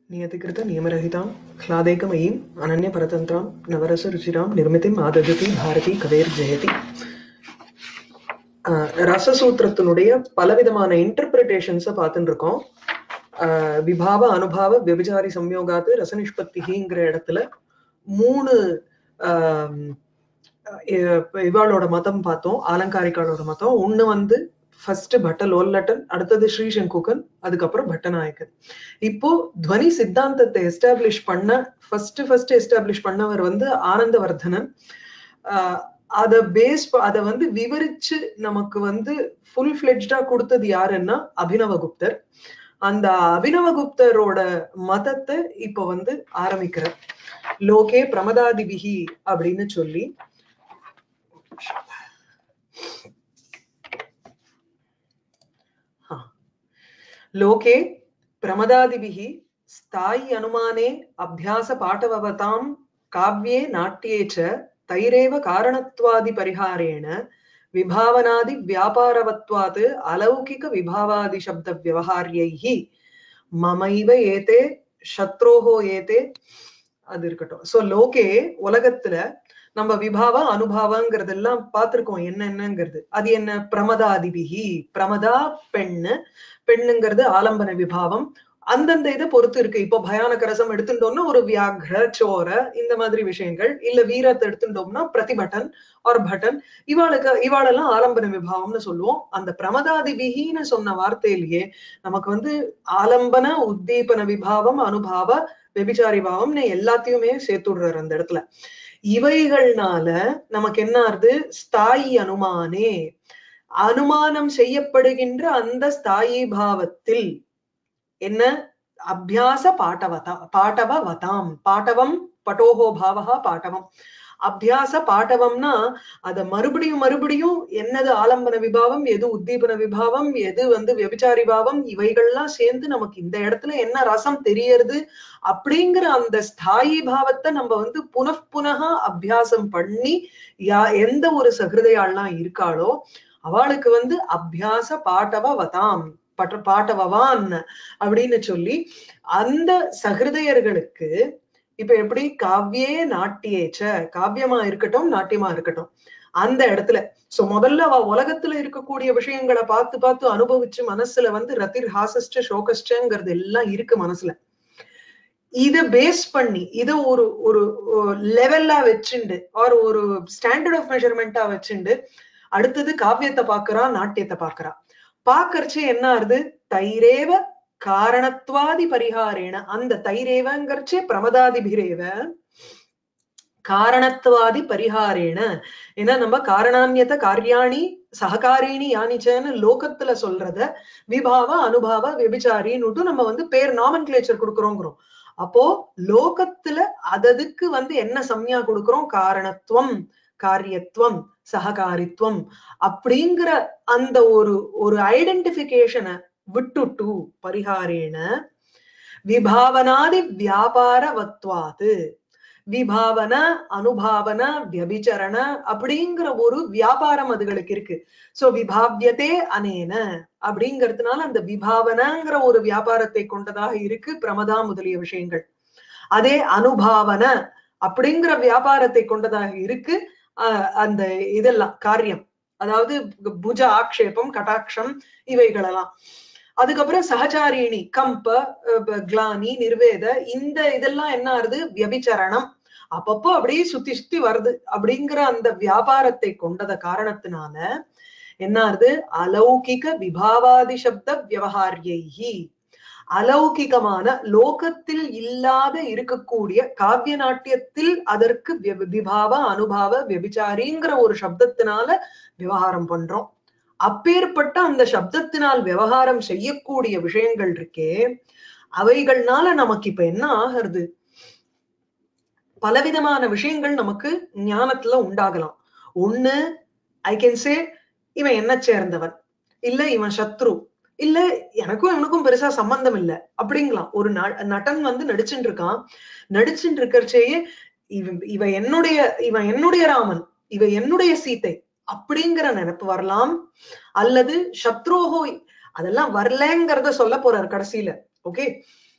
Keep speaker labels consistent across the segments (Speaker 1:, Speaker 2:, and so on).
Speaker 1: नियतिकृत नियमरहितां ह्लादैकमयीम् अनन्यपरतन्त्रां नवरसरुचिरां निर्मितिम् आददति பாரதி கவேர்ஜெயதி ஆஹ் ரசசூத்திரத்தினுடைய பலவிதமான இன்டர்பிரிட்டேஷன்ஸை பார்த்துட்டு இருக்கோம் ஆஹ் விபாவ அனுபாவ விபச்சாரி சம்யோகாத்து ரசநிஷ்பத்திகிங்கிற இடத்துல மூணு ஆஹ் இ- இவாளோட மதம் பார்த்தோம் ஆலங்காரிக்காளோட மதம் ஒண்ணு வந்து ஃபர்ஸ்ட் பட்ட லோல்லட்டன் அடுத்தது ஸ்ரீ சங்குகன் அதுக்கப்புறம் பட்டநாயக்கன் இப்போ துவனி சித்தாந்தத்தை எஸ்டாப்ளிஷ் பண்ண ஃபர்ஸ்ட் ஃபர்ஸ்ட் எஸ்டாப்ளிஷ் பண்ணவர் வந்து ஆனந்தவர்தனன் ஆஹ் அத பேஸ் அத வந்து விவரிச்சு நமக்கு வந்து ஃபுல் ஃபிளெஜ்டா கொடுத்தது யாருன்னா அபினவகுப்தர் அந்த அபினவகுப்தரோட மதத்தை இப்போ வந்து ஆரம்பிக்கிறார் லோகே பிரமதாதிபிகி அப்படின்னு சொல்லி ஆ. लोके प्रमदादिभिः स्थायि अनुमाने अभ्यासपाठवतां काव्ये नाट्ये च तैरेव कारणत्वादिपरिहारेण विभावनादिव्यापारवत्वात् अलौकिकविभावादिशब्दव्यवहार्यैः ममैव एते शत्रोः एते அது இருக்கட்டும் சோ லோகே உலகத்துல நம்ம விபாவ அனுபாவங்கிறதெல்லாம் பார்த்திருக்கோம் என்னென்னங்கிறது அது என்ன பிரமதாதிபிகி பிரமதா பெண்ணு பெண்ணுங்கிறது ஆலம்பன விபாவம் அந்தந்த இதை பொறுத்து இருக்கு இப்போ பயானக ரசம் எடுத்துட்டோம்னா ஒரு வியாக்ர சோர இந்த மாதிரி விஷயங்கள் இல்ல வீரத்தை எடுத்துட்டோம்னா பிரதிபட்டன் ஒரு பட்டன் இவாளுக்கு இவாளெல்லாம் ஆலம்பன விபாவம்னு சொல்லுவோம் அந்த பிரமதாதிபிகின்னு சொன்ன வார்த்தையிலேயே நமக்கு வந்து ஆலம்பன உத்தீபன விபாவம் அனுபாவ வெபிச்சாரி பாவம்னு எல்லாத்தையுமே சேர்த்துடுறாரு அந்த இடத்துல இவைகள்னால நமக்கு என்ன ஆறுது ஸ்தாயி அனுமானே அனுமானம் செய்யப்படுகின்ற அந்த ஸ்தாயி பாவத்தில் என்ன அபியாச பாட்டவதா பாட்டவவதாம் பாட்டவம் பட்டோகோ பாவகா பாட்டவம் அபியாச பாட்டவம்னா அத மறுபடியும் மறுபடியும் என்னது ஆலம்பன விபாவம் எது உத்தீபன விபாவம் எது வந்து விபச்சாரி பாவம் இவைகள்லாம் சேர்ந்து நமக்கு இந்த இடத்துல என்ன ரசம் தெரியறது அப்படிங்கிற அந்த ஸ்தாயி பாவத்தை நம்ம வந்து புனః அபியாசம் பண்ணி யா எந்த ஒரு சகிருதையாள்லாம் இருக்காளோ அவளுக்கு வந்து அபியாச பாட்டவ வதாம் பட்ட பாட்டவவான் அப்படின்னு சொல்லி அந்த சகிருதையர்களுக்கு இப்ப எப்படி காவ்யே நாட்டியேச்ச காவியமா இருக்கட்டும் நாட்டியமா இருக்கட்டும் அந்த இடத்துல சோ முதல்ல அவ உலகத்துல இருக்கக்கூடிய விஷயங்களை பார்த்து பார்த்து அனுபவிச்சு மனசுல வந்து ரத்திர் ஹாசஸ்ட சோகஸ்டங்கிறது எல்லாம் இருக்கு மனசுல இத பேஸ் பண்ணி இத ஒரு ஒரு லெவல்லா வச்சுண்டு ஆர் ஒரு ஸ்டாண்டர்ட் ஆஃப் மெஷர்மெண்டா வச்சுண்டு அடுத்தது காவியத்தை பாக்குறா நாட்டியத்தை பாக்குறா பாக்கறச்சு என்ன ஆறுது தைரேவ காரணத்வாதி பரிகாரேன அந்த தைரேவங்கிறச்சே பிரமதாதிபிரேவ காரணத்வாதி பரிகாரேன ஏன்னா நம்ம காரணான்யத காரியாணி சககாரிணி யானிச்சன்னு லோகத்துல சொல்றத விபாவ அனுபாவ விபிச்சாரின்னுட்டு நம்ம வந்து பேர் நாமன் கிளேச்சர் கொடுக்குறோங்கிறோம் அப்போ லோகத்துல அததுக்கு வந்து என்ன சம்யா கொடுக்கிறோம் காரணத்துவம் காரியத்துவம் சககாரித்துவம் அப்படிங்கிற அந்த ஒரு ஒரு ஐடென்டிபிகேஷனை விட்டுட்டு பரிகாரேன விபாவனாதி வியாபாரவத்வாது விபாவன அனுபாவன வியபிச்சரண அப்படிங்கிற ஒரு வியாபாரம் அதுகளுக்கு இருக்கு சோ விபாவியதே அனேன அப்படிங்கிறதுனால அந்த விபாவனங்கிற ஒரு வியாபாரத்தை கொண்டதாக இருக்கு பிரமதா முதலிய விஷயங்கள் அதே அனுபாவன அப்படிங்கிற வியாபாரத்தை கொண்டதாக இருக்கு அஹ் அந்த இதெல்லாம் காரியம் அதாவது புஜ ஆக்ஷேபம் கட்டாட்சம் இவைகளெல்லாம் அதுக்கப்புறம் சகச்சாரிணி கம்ப அஹ் கிளானி நிர்வேத இந்த இதெல்லாம் என்ன ஆறுது வியபிச்சரணம் அப்பப்போ அப்படியே சுத்தி சுத்தி வருது அப்படிங்கிற அந்த வியாபாரத்தை கொண்டத காரணத்தினால என்ன ஆறுது அலௌகிக விபாவாதி சப்த விவகாரியைகி அலௌகிகமான லோகத்தில் இல்லாத இருக்கக்கூடிய காவிய நாட்டியத்தில் அதற்கு விபாவ அனுபாவ விபிச்சாரிங்கிற ஒரு சப்தத்தினால விவகாரம் பண்றோம் அப்பேற்பட்ட அந்த சப்தத்தினால் விவகாரம் செய்யக்கூடிய விஷயங்கள் இருக்கே அவைகள்னால நமக்கு இப்ப என்ன ஆகிறது பலவிதமான விஷயங்கள் நமக்கு ஞானத்துல உண்டாகலாம் ஒண்ணு ஐ கேன் சே இவன் என்ன சேர்ந்தவன் இல்ல இவன் சத்ரு இல்ல எனக்கும் இவனுக்கும் பெருசா சம்பந்தம் இல்ல அப்படிங்களாம் ஒரு நடன் வந்து நடிச்சுட்டு இருக்கான் நடிச்சுட்டு இருக்கிறச்சேயே இவன் இவ என்னுடைய இவன் என்னுடைய ராமன் இவ என்னுடைய சீத்தை அப்படிங்கிற நினைப்பு வரலாம் அல்லது சத்ரோஹோ அதெல்லாம் வரலங்கிறத சொல்ல போறார் கடைசியில ஓகே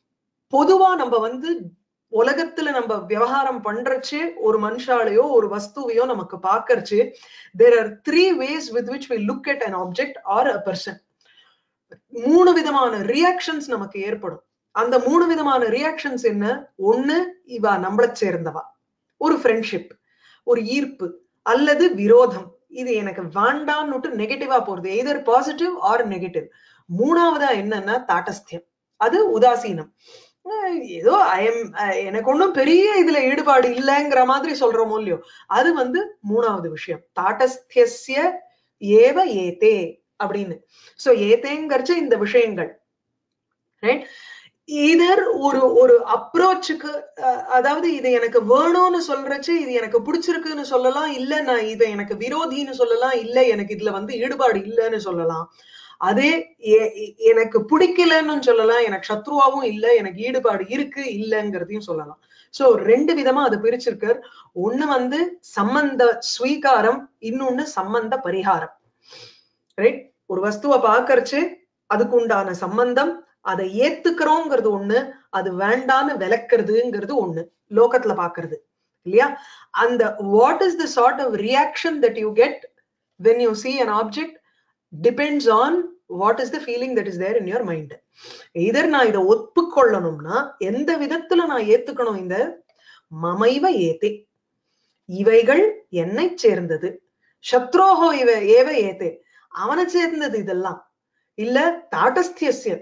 Speaker 1: பொதுவா நம்ம வந்து உலகத்துல நம்ம விவகாரம் பண்றச்சு ஒரு மனுஷாலையோ ஒரு வஸ்துவையோ நமக்கு பாக்கறச்சு there are three ways with which we look at an object or a person மூணு விதமான ரியாக்ஷன்ஸ் நமக்கு ஏற்படும் அந்த மூணு விதமான ரியாக்ஷன்ஸ் என்ன ஒண்ணு இவா நம்மள சேர்ந்தவா ஒரு ஃப்ரெண்ட்ஷிப் ஒரு ஈர்ப்பு அல்லது விரோதம் இது எனக்கு வேண்டான்னுட்டு நெகட்டிவா போறது எதர் பாசிட்டிவ் ஆர் நெகட்டிவ் மூணாவதா என்னன்னா தாட்டஸ்தியம் அது உதாசீனம் அஹ் ஏதோ ஐஎம் எனக்கு ஒன்றும் பெரிய இதுல ஈடுபாடு இல்லைங்கிற மாதிரி சொல்றோமோ இல்லையோ அது வந்து மூணாவது விஷயம் தாட்டஸ்தியஸ்ய ஏவ ஏதே அப்படின்னு சோ ஏதேங்கரிச்ச இந்த விஷயங்கள் ரைட் இதர் ஒரு ஒரு அப்ரோச்சுக்கு அதாவது இது எனக்கு வேணும்னு சொல்றச்சு இது எனக்கு பிடிச்சிருக்குன்னு சொல்லலாம் இல்ல நான் இதை எனக்கு விரோதின்னு சொல்லலாம் இல்ல எனக்கு இதுல வந்து ஈடுபாடு இல்லைன்னு சொல்லலாம் அதே எ- எ- எனக்கு பிடிக்கலன்னு சொல்லலாம் எனக்கு சத்ருவாவும் இல்ல எனக்கு ஈடுபாடு இருக்கு இல்லைங்கிறதையும் சொல்லலாம் சோ ரெண்டு விதமா அது பிரிச்சிருக்கார் ஒண்ணு வந்து சம்பந்த ஸ்வீகாரம் இன்னொன்னு சம்பந்த பரிகாரம் ரைட் ஒரு வஸ்துவை பாக்கறச்சு அதுக்கு உண்டான சம்பந்தம் அதை ஏத்துக்கிறோங்கிறது ஒண்ணு அது வேண்டான்னு விளக்குறதுங்கிறது ஒண்ணு லோகத்துல பாக்குறது இல்லையா அந்த what is the sort of reaction that you get when you see an object depends on what is the feeling that is there in your mind either நான் இதை ஒப்புக்கொள்ளணும்னா எந்த விதத்துல நான் ஏத்துக்கணும் இந்த மமைவ ஏதே இவைகள் என்னை சேர்ந்தது சத்ரோஹோ இவ ஏவ ஏதே அவனை சேர்ந்தது இதெல்லாம் இல்ல தாட்டஸ்தியசிய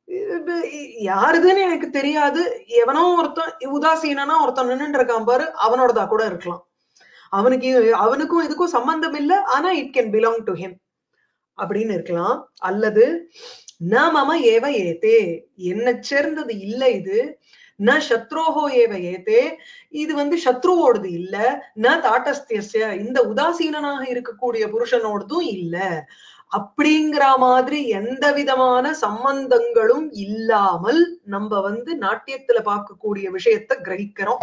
Speaker 1: யாருதுன்னு எனக்கு தெரியாது எவனோ ஒருத்தன் உதாசீனா ஒருத்தன் நின்னுட்டு இருக்கான் பாரு அவனோடதா கூட இருக்கலாம் அவனுக்கு இது- அவனுக்கும் இதுக்கும் சம்பந்தம் இல்ல ஆனா it can belong to him அப்படின்னு இருக்கலாம் அல்லது ந மம ஏவ ஏதே என்னை சேர்ந்தது இல்ல இது ந சத்ரோஹோ ஏவ ஏதே இது வந்து சத்ருவோடது இல்ல ந தாட்டஸ்தியஸ்ய இந்த உதாசீனனாக இருக்கக்கூடிய புருஷனோடதும் இல்ல அப்படிங்கிற மாதிரி எந்த விதமான சம்பந்தங்களும் இல்லாமல் நம்ம வந்து நாட்டியத்துல பார்க்கக்கூடிய விஷயத்தை கிரகிக்கிறோம்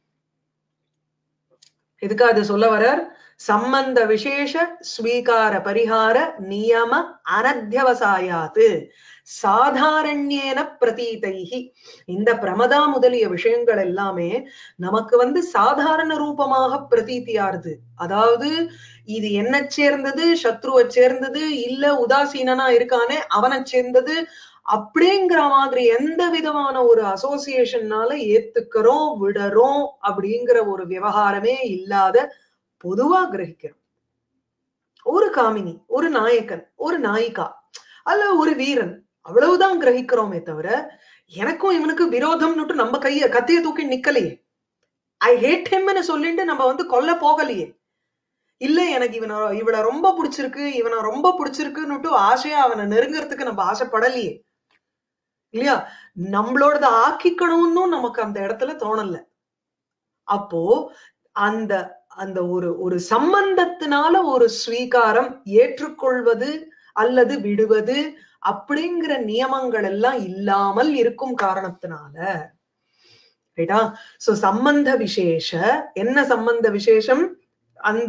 Speaker 1: எதுக்கு அது சொல்ல வர்றார் சம்பந்த விசேஷ ஸ்வீகார பரிகார நியம அனத்தியவசாயாத்து சாதாரண்யேன பிரதீதைஹி இந்த பிரமதா முதலிய விஷயங்கள் எல்லாமே நமக்கு வந்து சாதாரண ரூபமாக பிரதீதியாருது அதாவது இது என்ன சேர்ந்தது சத்ருவை சேர்ந்தது இல்ல உதாசீனனா இருக்கானே அவனை சேர்ந்தது அப்படிங்கிற மாதிரி எந்த விதமான ஒரு அசோசியேஷன்னால ஏத்துக்கிறோம் விடறோம் அப்படிங்கிற ஒரு விவகாரமே இல்லாத பொதுவா கிரகிக்கிறோம் ஒரு காமினி ஒரு நாயக்கன் ஒரு நாயிகா அல்ல ஒரு வீரன் அவ்வளவுதான் கிரகிக்கிறோமே தவிர எனக்கும் இவனுக்கு விரோதம்னுட்டு நம்ம கைய கத்திய தூக்கி நிக்கலையே ஐ ஹேட் ஹிம்னு சொல்லிட்டு நம்ம வந்து கொல்ல போகலையே இல்ல எனக்கு இவனை இவளை ரொம்ப பிடிச்சிருக்கு இவனை ரொம்ப பிடிச்சிருக்குன்னுட்டு ஆசையா அவனை நெருங்கறதுக்கு நம்ம ஆசைப்படலையே இல்லையா நம்மளோடத ஆக்கிக்கணும்னு நமக்கு அந்த இடத்துல தோணல அப்போ அந்த அந்த ஒரு ஒரு சம்பந்தத்தினால ஒரு ஸ்வீகாரம் ஏற்றுக்கொள்வது அல்லது விடுவது அப்படிங்கிற நியமங்கள் எல்லாம் இல்லாமல் இருக்கும் காரணத்தினால ரைட்டா சோ சம்பந்த விசேஷ என்ன சம்பந்த விசேஷம் அந்த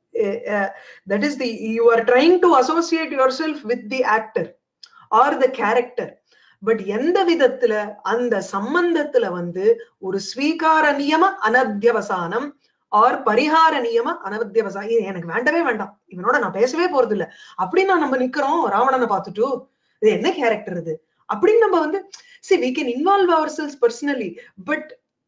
Speaker 1: that is the you are trying to associate yourself with the actor or the character but எந்த விதத்துல அந்த சம்பந்தத்துல வந்து ஒரு ஸ்வீகார நியம அனத்தியவசானம் ஆர் பரிகார நியம அனவத்தியவசானம் இது எனக்கு வேண்டவே வேண்டாம் இவனோட நான் பேசவே போறது இல்ல அப்படின்னு நம்ம நிக்கிறோம் ராவணனை பார்த்துட்டு இது என்ன கேரக்டர் இது அப்படின்னு நம்ம வந்து see we can involve ourselves personally but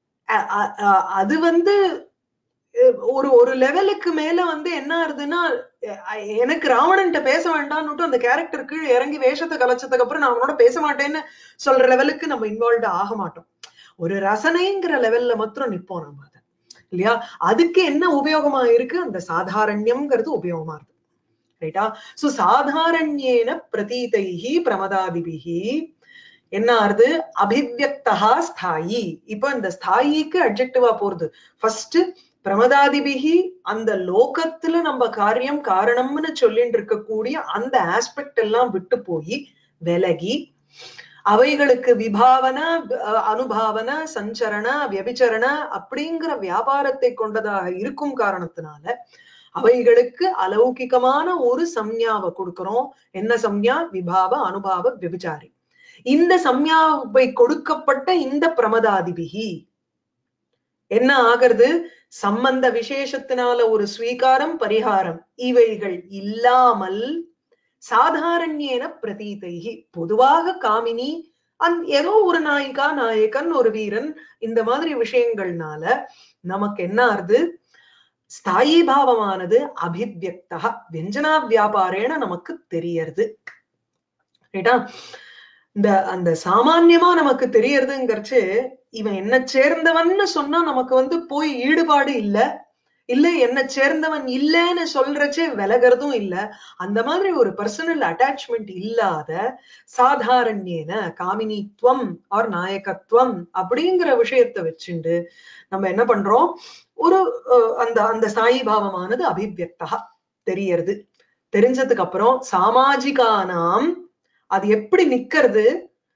Speaker 1: அது வந்து ஒரு ஒரு லெவலுக்கு மேல வந்து என்ன ஆகுதுன்னா எனக்கு ராவணன்ட்ட பேச வேண்டாம்னுட்டு அந்த கேரக்டர் கீழே இறங்கி வேஷத்தை கலைச்சதுக்கு அப்புறம் நான் அவனோட பேச மாட்டேன்னு சொல்ற லெவலுக்கு நம்ம இன்வால்வ் ஆக மாட்டோம் ஒரு ரசனைங்கிற லெவல்ல மாத்திரம் நிப்போம் நம்ம அதை இல்லையா அதுக்கு என்ன உபயோகமா இருக்கு அந்த சாதாரண்யம்ங்கிறது உபயோகமா இருக்கு ரைட்டா சோ சாதாரண்யேன பிரதீதைஹி பிரமதாதிபிஹி என்ன ஆறுது அபிவியக்தா ஸ்தாயி இப்ப இந்த ஸ்தாயிக்கு அப்ஜெக்டிவா போறது ஃபர்ஸ்ட் பிரமதாதிபிகி அந்த லோகத்துல நம்ம காரியம் காரணம்னு சொல்லிட்டு இருக்கக்கூடிய அந்த ஆஸ்பெக்ட் எல்லாம் விட்டு போய் விலகி அவைகளுக்கு விபாவன அனுபாவன சஞ்சரண வியபிச்சரண அப்படிங்கிற வியாபாரத்தை கொண்டதாக இருக்கும் காரணத்தினால அவைகளுக்கு அலௌகிகமான ஒரு சம்யாவை கொடுக்கிறோம் என்ன சம்யா விபாவ அனுபாவ விபிச்சாரி இந்த சம்யாவை கொடுக்கப்பட்ட இந்த பிரமதாதிபிகி என்ன ஆகிறது சம்பந்த விசேஷத்தினால ஒரு ஸ்வீகாரம் பரிகாரம் இவைகள் இல்லாமல் சாதாரண்யேன பிரதீதைகி பொதுவாக காமினி அந் ஏதோ ஒரு நாயிகா நாயகன் ஒரு வீரன் இந்த மாதிரி விஷயங்கள்னால நமக்கு என்ன ஆறுது ஸ்தாயி பாவமானது அபிவியக்தா வியஞ்சனா வியாபாரேன நமக்கு தெரியறது ரைட்டா இந்த அந்த சாமான்யமா நமக்கு தெரியறதுங்கிறச்சு இவன் என்ன சேர்ந்தவன்னு சொன்னா நமக்கு வந்து போய் ஈடுபாடு இல்ல இல்ல என்ன சேர்ந்தவன் இல்லைன்னு சொல்றச்சே விலகிறதும் இல்ல அந்த மாதிரி ஒரு பர்சனல் அட்டாச்மெண்ட் இல்லாத சாதாரண்யேன காமினித்துவம் ஆர் நாயகத்துவம் அப்படிங்கிற விஷயத்த வச்சுண்டு நம்ம என்ன பண்றோம் ஒரு அந்த அந்த சாயி பாவமானது அபிவியக்தா தெரியறது தெரிஞ்சதுக்கு அப்புறம் சாமாஜிகானாம் அது எப்படி நிக்கிறது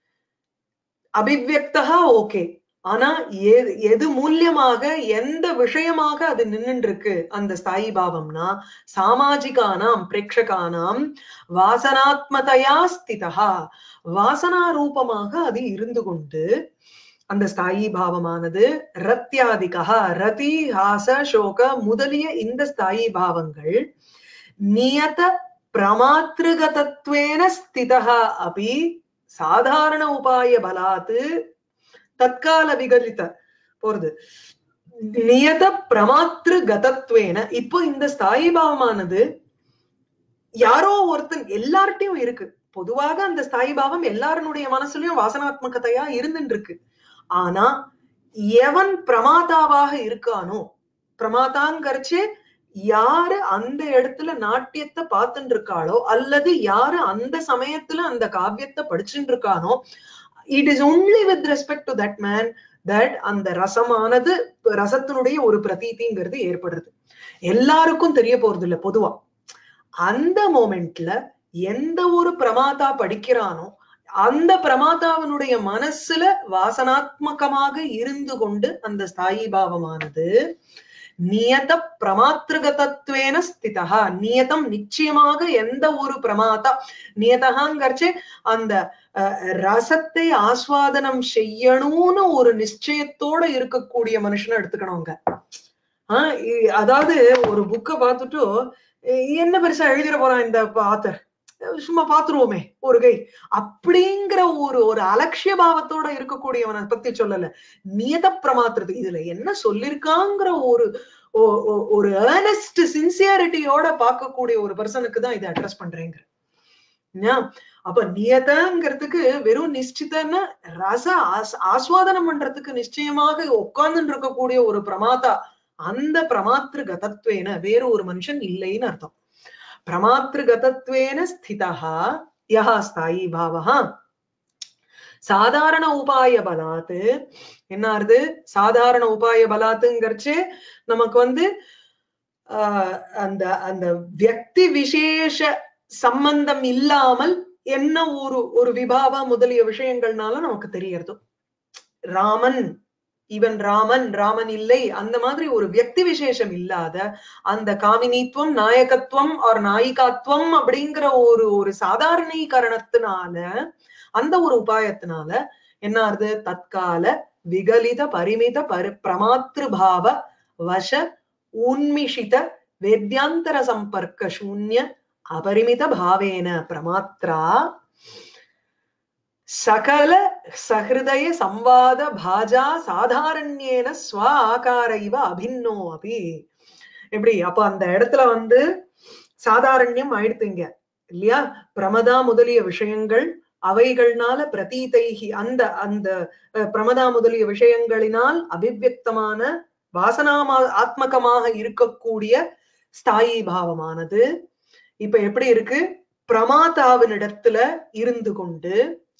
Speaker 1: அபிவியக்தா ஓகே ஆனா எது எது மூலியமாக எந்த விஷயமாக அது நின்னுட்டு இருக்கு அந்த ஸ்தாயி பாவம்னா சாமாஜிகானாம் பிரேட்சகானாம் வாசனாத்மதையா ஸ்திதா வாசனா ரூபமாக அது இருந்து கொண்டு அந்த ஸ்தாயி பாவமானது ரத்தியாதிகா ரதி ஹாச சோக முதலிய இந்த ஸ்தாயி பாவங்கள் நியத பிரமாத்திருகதத்வேன ஸ்திதா அபி சாதாரண உபாய பலாத்து தற்கால விகலித போறது நியத பிரமாத்திரு கதத்வேன இப்போ இந்த ஸ்தாயி பாவமானது யாரோ ஒருத்தன் எல்லார்ட்டையும் இருக்கு பொதுவாக அந்த ஸ்தாயி பாவம் எல்லாருடைய மனசுலயும் வாசனாத்மகத்தையா இருந்துட்டு இருக்கு ஆனா எவன் பிரமாதாவாக இருக்கானோ பிரமாதாங்கரிச்சு யாரு அந்த இடத்துல நாட்டியத்தை பார்த்துட்டு இருக்காளோ அல்லது யாரு அந்த சமயத்துல அந்த காவியத்தை படிச்சுட்டு இருக்கானோ it is only with respect to that man that அந்த ரசமானது ரசத்தினுடைய ஒரு பிரதீதிங்கிறது ஏற்படுறது எல்லாருக்கும் தெரிய போறது இல்ல பொதுவா அந்த மோமெண்ட்ல எந்த ஒரு பிரமாதா படிக்கிறானோ அந்த பிரமாதாவனுடைய மனசுல வாசனாத்மகமாக இருந்து கொண்டு அந்த ஸ்தாயி பாவமானது நியத பிரமாத்திருகதத்வேன ஸ்திதா நியதம் நிச்சயமாக எந்த ஒரு பிரமாதா நியதகாங்கிறச்சு அந்த ரசத்தை ஆஸ்வாதனம் செய்யணும்னு ஒரு நிச்சயத்தோட இருக்கக்கூடிய மனுஷனை எடுத்துக்கணுங்க ஆஹ் அதாவது ஒரு புக்கை பார்த்துட்டு என்ன பெருசா எழுதிட போறான் இந்த ஆத்தர் சும்மா பாத்துருவோமே ஒரு கை அப்படிங்கிற ஒரு ஒரு அலட்சிய பாவத்தோட இருக்கக்கூடியவனை பத்தி சொல்லல நியத பிரமாத்திரது இதுல என்ன சொல்லிருக்காங்கிற ஒரு ஒரு ஏர்னஸ்ட் சின்சியாரிட்டியோட பார்க்கக்கூடிய ஒரு பர்சனுக்கு தான் இதை அட்ரஸ் பண்றேங்கிற அப்ப நியதங்கிறதுக்கு வெறும் நிச்சிதன்னு ரச ஆஸ்வாதனம் பண்றதுக்கு நிச்சயமாக உட்கார்ந்து இருக்கக்கூடிய ஒரு பிரமாதா அந்த பிரமாத்திரு கதத்வேன வேறு ஒரு மனுஷன் இல்லைன்னு அர்த்தம் பிரமாத்திருகதத்வேன ஸ்திதா யா ஸ்தாயி பாவா சாதாரண உபாய பலாத்து என்ன ஆறுது சாதாரண உபாய பலாத்துங்கிறச்சு நமக்கு வந்து ஆஹ் அந்த அந்த வியக்தி விசேஷ சம்பந்தம் இல்லாமல் என்ன ஒரு ஒரு விபாவா முதலிய விஷயங்கள்னால நமக்கு தெரியறது ராமன் இவன் ராமன் ராமன் இல்லை அந்த மாதிரி ஒரு வியக்தி விசேஷம் இல்லாத அந்த காமினித்துவம் நாயகத்துவம் ஒரு நாயிகாத்துவம் அப்படிங்கிற ஒரு ஒரு சாதாரணீகரணத்தினால அந்த ஒரு உபாயத்தினால என்ன ஆறுது தற்கால விகலித பரிமித பரி பிரமாத்திருபாவ வச உன்மிஷித வேத்யாந்தர சம்பர்க்க சூன்ய அபரிமித பாவேன பிரமாத்ரா சகல சஹிருதய சம்வாத பாஜா சாதாரண்யேன ஸ்வ ஆகார இவ அபின்னோ அபி எப்படி அப்ப அந்த இடத்துல வந்து சாதாரண்யம் ஆயிடுத்துங்க இல்லையா பிரமதா முதலிய விஷயங்கள் அவைகள்னால பிரதீதைகி அந்த அந்த பிரமதா முதலிய விஷயங்களினால் அபிவியக்தமான வாசனாமா ஆத்மகமாக இருக்கக்கூடிய ஸ்தாயி பாவமானது இப்ப எப்படி இருக்கு பிரமாதாவினிடத்துல இருந்து கொண்டு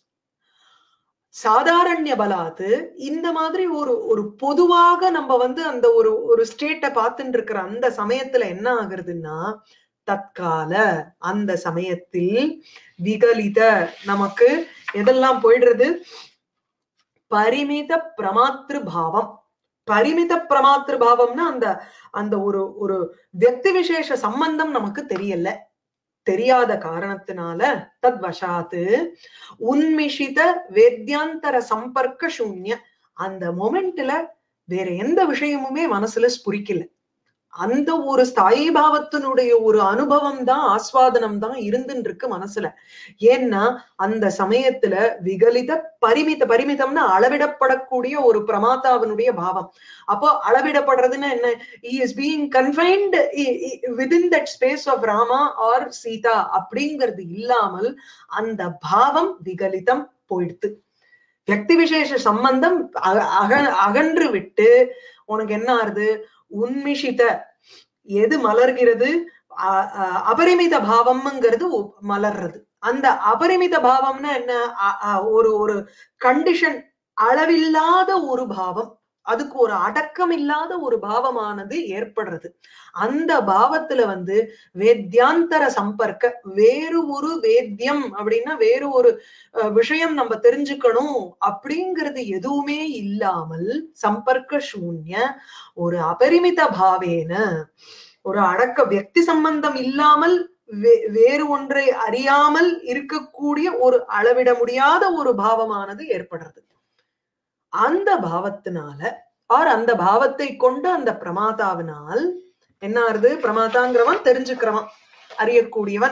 Speaker 1: சாதாரண்ய பலாத்து இந்த மாதிரி ஒரு ஒரு பொதுவாக நம்ம வந்து அந்த ஒரு ஒரு ஸ்டேட்டை பார்த்துட்டு இருக்கிற அந்த சமயத்துல என்ன ஆகுறதுன்னா தற்கால அந்த சமயத்தில் விகலித நமக்கு எதெல்லாம் போயிடுறது பரிமித பிரமாத்திரு பாவம் பரிமித பிரமாத்திரு பாவம்னா அந்த அந்த ஒரு ஒரு வியக்தி விசேஷ சம்பந்தம் நமக்கு தெரியல தெரியாத காரணத்தினால தத் வசாத்து உன்மிஷித வேத்யாந்தர சம்பர்க்க சூன்ய அந்த மொமெண்ட்ல வேற எந்த விஷயமுமே மனசுல ஸ்புரிக்கல அந்த ஒரு ஸ்தாயி பாவத்தினுடைய ஒரு அனுபவம் தான் ஆஸ்வாதனம் தான் இருந்துன்னு இருக்கு மனசுல ஏன்னா அந்த சமயத்துல விகலித பரிமித பரிமிதம்னா அளவிடப்படக்கூடிய ஒரு பிரமாதாவினுடைய பாவம் அப்போ அளவிடப்படுறதுன்னா என்ன is being confined within that space of Rama or Sita அப்படிங்கிறது இல்லாமல் அந்த பாவம் விகலிதம் போயிடுத்து வியக்தி விசேஷ சம்பந்தம் அக- அக- அகன்று விட்டு உனக்கு என்ன ஆறுது உன்மிஷித எது மலர்கிறது அ- அ- அபரிமித பாவம்ங்கிறது ஒ- மலர்றது அந்த அபரிமித பாவம்னா என்ன அ- அ- ஒரு ஒரு கண்டிஷன் அளவில்லாத ஒரு பாவம் அதுக்கு ஒரு அடக்கம் இல்லாத ஒரு பாவமானது ஏற்படுறது அந்த பாவத்துல வந்து வேத்யாந்தர சம்பர்க்க வேறு ஒரு வேத்தியம் அப்படின்னா வேறு ஒரு அஹ், விஷயம் நம்ம தெரிஞ்சுக்கணும் அப்படிங்கிறது எதுவுமே இல்லாமல் சம்பர்க்க சூன்ய ஒரு அபரிமித பாவேன ஒரு அடக்க வியக்தி சம்பந்தம் இல்லாமல் வே- வேறு ஒன்றை அறியாமல் இருக்கக்கூடிய ஒரு அளவிட முடியாத ஒரு பாவமானது ஏற்படுறது அந்த பாவத்தினால ஆர் அந்த பாவத்தை கொண்டு அந்த பிரமாதாவினால் என்ன ஆறுது பிரமாதாங்கிறவன் தெரிஞ்சுக்கிறவன் அறியக்கூடியவன்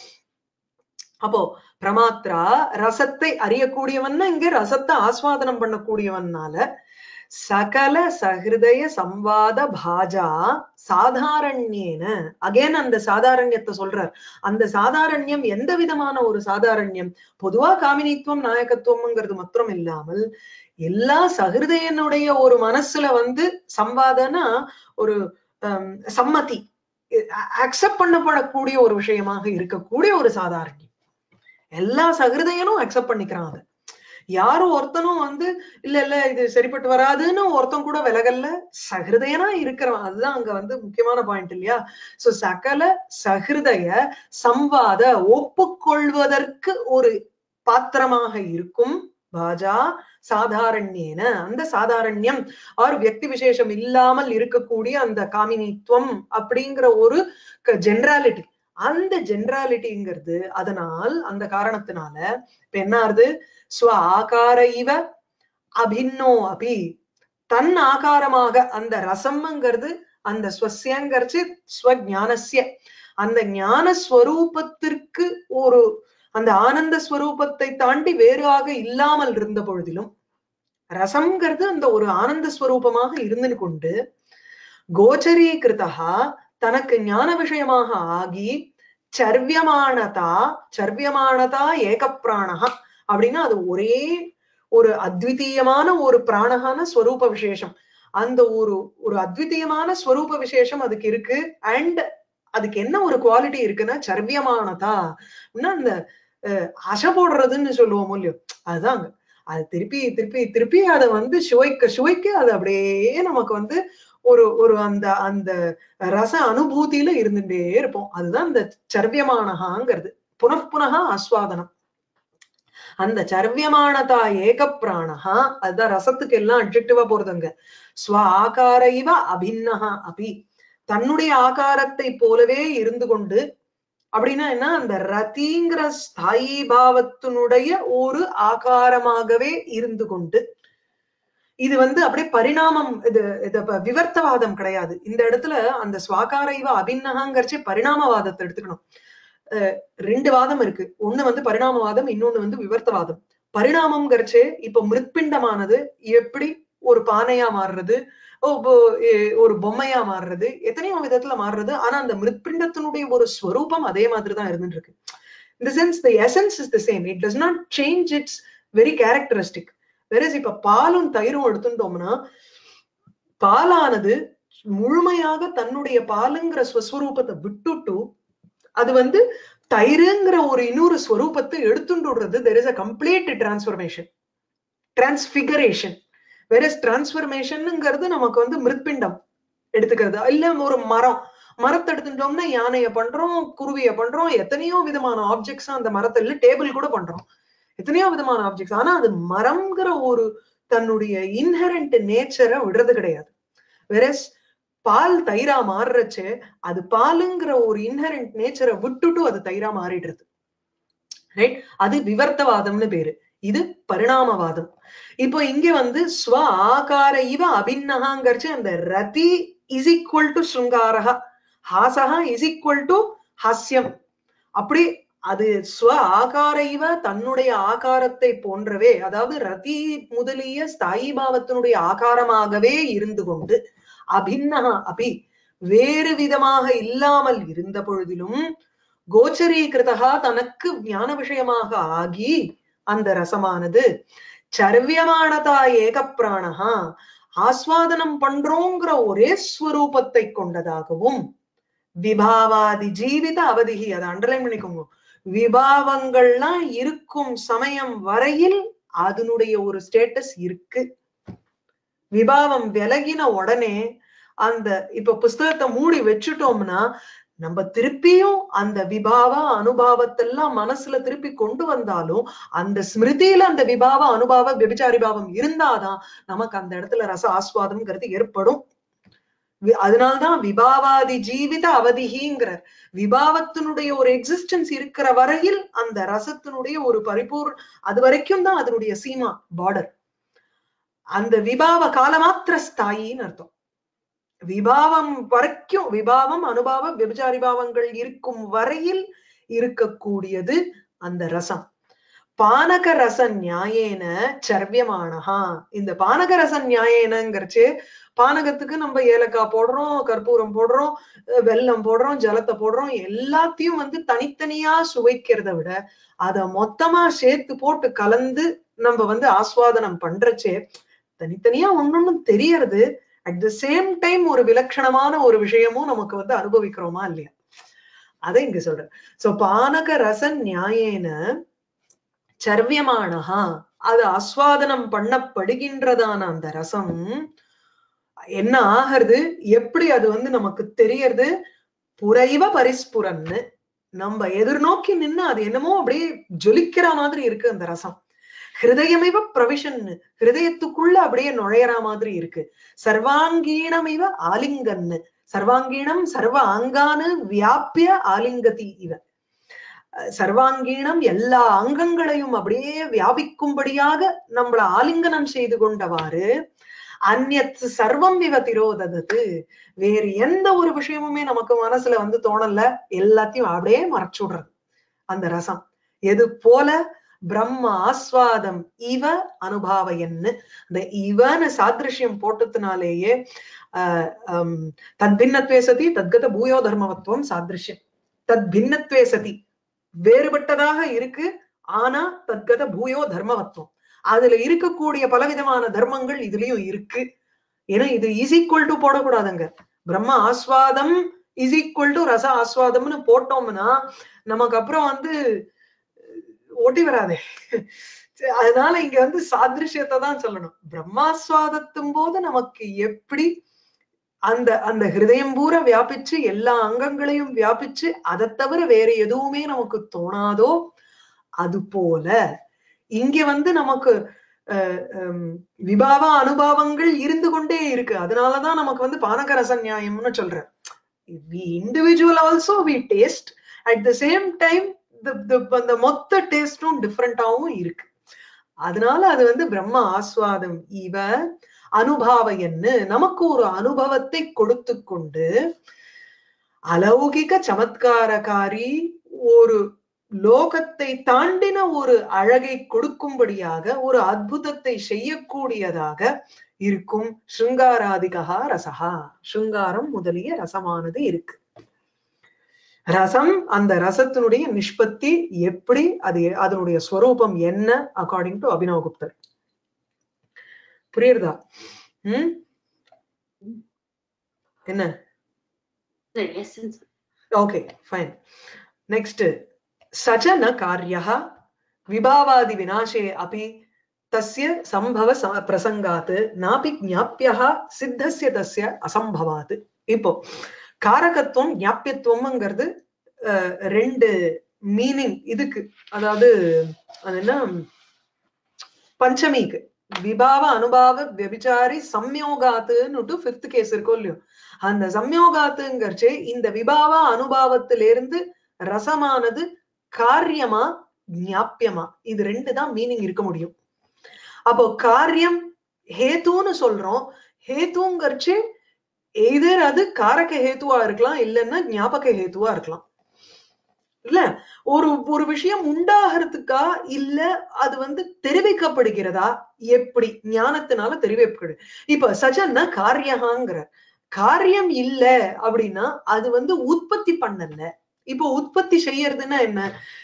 Speaker 1: அப்போ பிரமாத்ரா ரசத்தை அறியக்கூடியவன்னா இங்க ரசத்தை ஆஸ்வாதனம் பண்ணக்கூடியவன்னால சகல சஹிருதய சம்வாத பாஜா சாதாரண்யேன அகைன் அந்த சாதாரண்யத்தை சொல்றார் அந்த சாதாரண்யம் எந்த விதமான ஒரு சாதாரண்யம் பொதுவா காமினித்துவம் நாயகத்துவம்ங்கிறது மாத்திரம் இல்லாமல் எல்லா சகிருதயனுடைய ஒரு மனசுல வந்து சம்வாதனா ஒரு ஹம், சம்மதி அக்செப்ட் பண்ணப்படக்கூடிய ஒரு விஷயமாக இருக்கக்கூடிய ஒரு சாதாரண்யம் எல்லா சகிருதயனும் அக்செப்ட் பண்ணிக்கிறாங்க யாரும் ஒருத்தனும் வந்து இல்ல இல்ல இது சரிப்பட்டு வராதுன்னு ஒருத்தன் கூட விலகல்ல சகிருதயனா இருக்கிறவன் அதுதான் அங்க வந்து முக்கியமான பாயிண்ட் இல்லையா சோ சகல சகிருதய சம்வாத ஒப்புக்கொள்வதற்கு ஒரு பாத்திரமாக இருக்கும் பாஜா சாதாரண்யேன அந்த சாதாரண்யம் ஆர் வியக்தி விசேஷம் இல்லாமல் இருக்கக்கூடிய அந்த காமினித்துவம் அப்படிங்கிற ஒரு ஜென்ராலிட்டி அந்த ஜென்ராலிட்டிங்கிறது அதனால் அந்த காரணத்தினால இப்ப என்ன ஆறுது ஸ்வ ஆகார இவ அபின்னோ அபி தன் ஆகாரமாக அந்த ரசம்ங்கிறது அந்த ஸ்வசியங்கிறச்சு ஸ்வஞானசிய அந்த ஞான ஸ்வரூபத்திற்கு ஒரு அந்த ஆனந்த ஸ்வரூபத்தை தாண்டி வேறாக இல்லாமல் இருந்த பொழுதிலும் ரசம்ங்கிறது அந்த ஒரு ஆனந்த ஸ்வரூபமாக இருந்து கொண்டு கோச்சரீகிருதா தனக்கு ஞான விஷயமாக ஆகி சர்வியமானதா சர்வியமானதா ஏகப்பிராணகா அப்படின்னா அது ஒரே ஒரு அத்விதீயமான ஒரு பிராணகான ஸ்வரூப விசேஷம் அந்த ஒரு ஒரு அத்விதீயமான ஸ்வரூப விசேஷம் அதுக்கு இருக்கு அண்ட் அதுக்கு என்ன ஒரு குவாலிட்டி இருக்குன்னா சர்வியமானதா அந்த அஹ், அசை போடுறதுன்னு சொல்லுவோம் இல்லையோ அதுதாங்க அது திருப்பி திருப்பி திருப்பி அதை வந்து சுவைக்க சுவைக்க அது அப்படியே நமக்கு வந்து ஒரு ஒரு அந்த அந்த ரச அனுபூதியில இருந்துட்டே இருப்போம் அதுதான் இந்த சர்வியமானகாங்கிறது புனఃப்புனகா ஆஸ்வாதனம் அந்த சர்வியமானதா ஏக பிராணஹா அதுதான் ரசத்துக்கு எல்லாம் அட்ஜெக்டிவா போறதுங்க ஸ்வ ஆகார இவ அபின்னஹா அபி தன்னுடைய ஆகாரத்தை போலவே இருந்து கொண்டு அப்படின்னா என்ன அந்த ரதிங்கிற ஸ்தாயி பாவத்தினுடைய ஒரு ஆகாரமாகவே இருந்து கொண்டு இது வந்து அப்படியே பரிணாமம் இது இது இப்ப விவர்த்தவாதம் கிடையாது இந்த இடத்துல அந்த ஸ்வாகார இவ அபின்னகாங்கிறச்சே பரிணாமவாதத்தை எடுத்துக்கணும் அஹ் ரெண்டு வாதம் இருக்கு ஒண்ணு வந்து பரிணாமவாதம் இன்னொன்னு வந்து விவர்த்தவாதம் பரிணாமம்ங்கிறச்சே இப்ப மிருத்பிண்டமானது எப்படி ஒரு பானையா மாறுறது ஓ, இப்போ, எ- ஒரு பொம்மையா மாறுறது எத்தனையோ விதத்துல மாறுறது ஆனா அந்த மிருத்பிண்டத்தினுடைய ஒரு ஸ்வரூபம் அதே மாதிரிதான் இருந்துட்டு இருக்கு இந்த sense the essence is the same it does not change it's very characteristic versus இப்ப பாலும் தயிரும் எடுத்துட்டோம்னா பாலானது முழுமையாக தன்னுடைய பாலுங்கிற ஸ்வஸ்வரூபத்தை விட்டுட்டு அது வந்து தயிருங்கிற ஒரு இன்னொரு ஸ்வரூபத்தை எடுத்துட்டு விடுறது there is a complete transformation transfiguration versus டிரான்ஸ்பர்மேஷன்ங்கிறது நமக்கு வந்து மிருத்பிண்டம் எடுத்துக்கிறது இல்ல ஒரு மரம் மரத்தை எடுத்துட்டோம்னா யானைய பண்றோம் குருவிய பண்றோம் எத்தனையோ விதமான ஆப்ஜெக்ட்ஸ் அந்த மரத்துல டேபிள் கூட பண்றோம் எத்தனையோ விதமான ஆப்ஜெக்ட்ஸ் ஆனா அது மரம்ங்கிற ஒரு தன்னுடைய இன்ஹரண்ட் நேச்சரை விடுறது கிடையாது வெரஸ் பால் தயிரா மாறுறச்சு அது பாலுங்கிற ஒரு இன்ஹரண்ட் நேச்சரை விட்டுட்டு அது தயிரா மாறிடுறது ரைட் அது விவர்த்தவாதம்னு பேரு இது பரிணாமவாதம் இப்போ இங்க வந்து ஸ்வ ஆகார இவ அபிநகாங்கிறச்சு அந்த ரதி இஸ் ஈக்குவல் டு ஸ்ருங்காரகா ஹாசகா இஸ் ஈக்குவல் டு ஹாஸ்யம் அப்படி அது ஸ்வ ஆகார இவ தன்னுடைய ஆகாரத்தை போன்றவே அதாவது ரதி முதலிய ஸ்தாயி பாவத்தினுடைய ஆகாரமாகவே இருந்து கொண்டு அபின்னகா அபி வேறு விதமாக இல்லாமல் இருந்த பொழுதிலும் கோச்சரீகிருதகா தனக்கு ஞான விஷயமாக ஆகி அந்த ரசமானது சர்வியமானதா ஏக பிராணஹா ஆஸ்வாதனம் பண்றோங்கிற ஒரே ஸ்வரூபத்தை கொண்டதாகவும் விபாவாதி ஜீவித அவதிகி அதை அண்டர்லைன் பண்ணிக்கோங்க விபாவங்கள்லாம் இருக்கும் சமயம் வரையில் அதனுடைய ஒரு ஸ்டேட்டஸ் இருக்கு விபாவம் விலகின உடனே அந்த இப்ப புஸ்தகத்தை மூடி வச்சுட்டோம்னா நம்ம திருப்பியும் அந்த விபாவ அனுபாவத்தெல்லாம் மனசுல திருப்பி கொண்டு வந்தாலும் அந்த ஸ்மிருதியில அந்த விபாவ அனுபாவ விபச்சாரி பாவம் இருந்தாதான் நமக்கு அந்த இடத்துல ரச ஆஸ்வாதம்ங்கிறது ஏற்படும் வி- அதனால்தான் விபாவாதி ஜீவித அவதிகிங்கிறார் விபாவத்தினுடைய ஒரு எக்ஸிஸ்டன்ஸ் இருக்கிற வரையில் அந்த ரசத்தினுடைய ஒரு பரிபூர் அது வரைக்கும் தான் அதனுடைய சீமா பார்டர் அந்த விபாவ காலமாத்திர ஸ்தாயின்னு அர்த்தம் விபாவம் வரைக்கும் விபாவம் அனுபாவ விபச்சாரி பாவங்கள் இருக்கும் வரையில் இருக்கக்கூடியது அந்த ரசம் பானக ரச நியாயேன சர்வியமானஹா இந்த பானக ரச நியாயேனங்கிறச்சு பானகத்துக்கு நம்ம ஏலக்காய் போடுறோம் கற்பூரம் போடுறோம் அஹ் வெல்லம் போடுறோம் ஜலத்தை போடுறோம் எல்லாத்தையும் வந்து தனித்தனியா சுவைக்கிறத விட அத மொத்தமா சேர்த்து போட்டு கலந்து நம்ம வந்து ஆஸ்வாதனம் பண்றச்சே தனித்தனியா ஒன்னொன்னு தெரியறது அட் த சேம் டைம் ஒரு விலட்சணமான ஒரு விஷயமும் நமக்கு வந்து அனுபவிக்கிறோமா இல்லையா அதை இங்க சொல்றேன் சோ பானக ரச நியாயேன சர்வியமானஹா அது ஆஸ்வாதனம் பண்ணப்படுகின்றதான அந்த ரசம் என்ன ஆகிறது எப்படி அது வந்து நமக்கு தெரியறது புரைவ பரிஸ்புரன்னு நம்ம எதிர்நோக்கி நின்னு அது என்னமோ அப்படியே ஜொலிக்கிற மாதிரி இருக்கு அந்த ரசம் ஹிருதயமிவ பிரவிஷன்னு ஹிருதயத்துக்குள்ள அப்படியே நுழையற மாதிரி இருக்கு சர்வாங்கீணமிவ ஆலிங்கன்னு சர்வாங்கீணம் சர்வ அங்கானு வியாபிய ஆலிங்கதி இவ அஹ் சர்வாங்கீணம் எல்லா அங்கங்களையும் அப்படியே வியாபிக்கும்படியாக நம்மள ஆலிங்கனம் செய்து கொண்டவாறு அந்நத் சர்வம் இவ திரோததது வேறு எந்த ஒரு விஷயமுமே நமக்கு மனசுல வந்து தோணல எல்லாத்தையும் அப்படியே மறைச்சு விடுறது அந்த ரசம் எது போல பிரம்ம ஆஸ்வாதம் இவ அனுபாவையன்னு இந்த இவன்னு சாதிருஷ்யம் போட்டதுனாலேயே ஆஹ் ஹம், தத் பின்னத்வே சதி தத்கத பூயோ தர்மவத்துவம் சாதிருஷ்யம் தத் பின்னத்வே சதி வேறுபட்டதாக இருக்கு ஆனா தத்கத பூயோ தர்மவத்துவம் அதுல இருக்கக்கூடிய பலவிதமான தர்மங்கள் இதுலயும் இருக்கு ஏன்னா இது இஸ் ஈக்குவல் டு போடக்கூடாதுங்க பிரம்ம ஆஸ்வாதம் இஸ் ஈக்குவல் டு ரச ஆஸ்வாதம்னு போட்டோம்னா நமக்கு அப்புறம் வந்து ஓட்டி வராதே சரி, அதனால இங்க வந்து சாதிருஷ்யத்தை தான் சொல்லணும் பிரம்மாஸ்வாதத்தும் போது நமக்கு எப்படி அந்த அந்த ஹிருதயம் பூரா வியாபிச்சு எல்லா அங்கங்களையும் வியாபிச்சு அதை தவிர வேற எதுவுமே நமக்கு தோணாதோ அது போல இங்க வந்து நமக்கு அஹ், ஹம், விபாவ அனுபவங்கள் இருந்து கொண்டே இருக்கு அதனாலதான் நமக்கு வந்து பானகரச நியாயம்னு சொல்றேன் we individual also we taste at the same time அந்த மொத்த டேஸ்டும் டிஃப்ரெண்டாவும் இருக்கு அதனால அது வந்து பிரம்ம ஆஸ்வாதம் இவ அனுபாவையன்னு நமக்கு ஒரு அனுபவத்தை கொடுத்து கொண்டு அலௌகிக சமத்காரகாரி ஒரு லோகத்தை தாண்டின ஒரு அழகை கொடுக்கும்படியாக ஒரு அற்புதத்தை செய்யக்கூடியதாக இருக்கும் ஸ்ருங்காராதிகா ரசகா ஸ்ருங்காரம் முதலிய ரசமானது இருக்கு ரசம் அந்த ரசத்தினுடைய நிஷ்பத்தி எப்படி அது அதனுடைய ஸ்வரூபம் என்ன அக்கார்டிங் டு அபினவ குப்தர் புரியுறதா ம் என்ன
Speaker 2: The essence.
Speaker 1: Okay fine next சச்ச ந காரியः விபாவாதி விநாசே अपि தஸ்ய சம்பவ ச- பிரசங்காத் நாபி ஞாப்பியः சித்தஸ்ய தஸ்ய அசம்பவாத் இப்போ காரகத்துவம் ஞாப்பியத்துவம்ங்கிறது அஹ், ரெண்டு மீனிங் இதுக்கு அதாவது அது என்ன பஞ்சமிக்கு விபாவ அனுபாவ வியபிச்சாரி சம்யோகாத்துன்னு ஃபிஃப்த் கேஸ் இருக்கும் இல்லையோ அந்த சம்யோகாத்துங்கிறச்சே இந்த விபாவ அனுபாவத்திலிருந்து ரசமானது காரியமா ஞாப்பியமா இது ரெண்டு தான் மீனிங் இருக்க முடியும் அப்போ காரியம் ஹேத்துன்னு சொல்றோம் ஹேத்துங்கிறச்சு எதிர் அது காரக ஹேத்துவா இருக்கலாம் இல்லைன்னா ஞாபக ஹேத்துவா இருக்கலாம் இல்ல ஒரு ஒரு விஷயம் உண்டாகிறதுக்கா இல்ல அது வந்து தெரிவிக்கப்படுகிறதா எப்படி ஞானத்தினால தெரிவிக்கப்படுது இப்ப சஜன்னா காரியகாங்கிற காரியம் இல்ல அப்படின்னா அது வந்து உற்பத்தி பண்ணல இப்போ உற்பத்தி செய்யறதுன்னா என்ன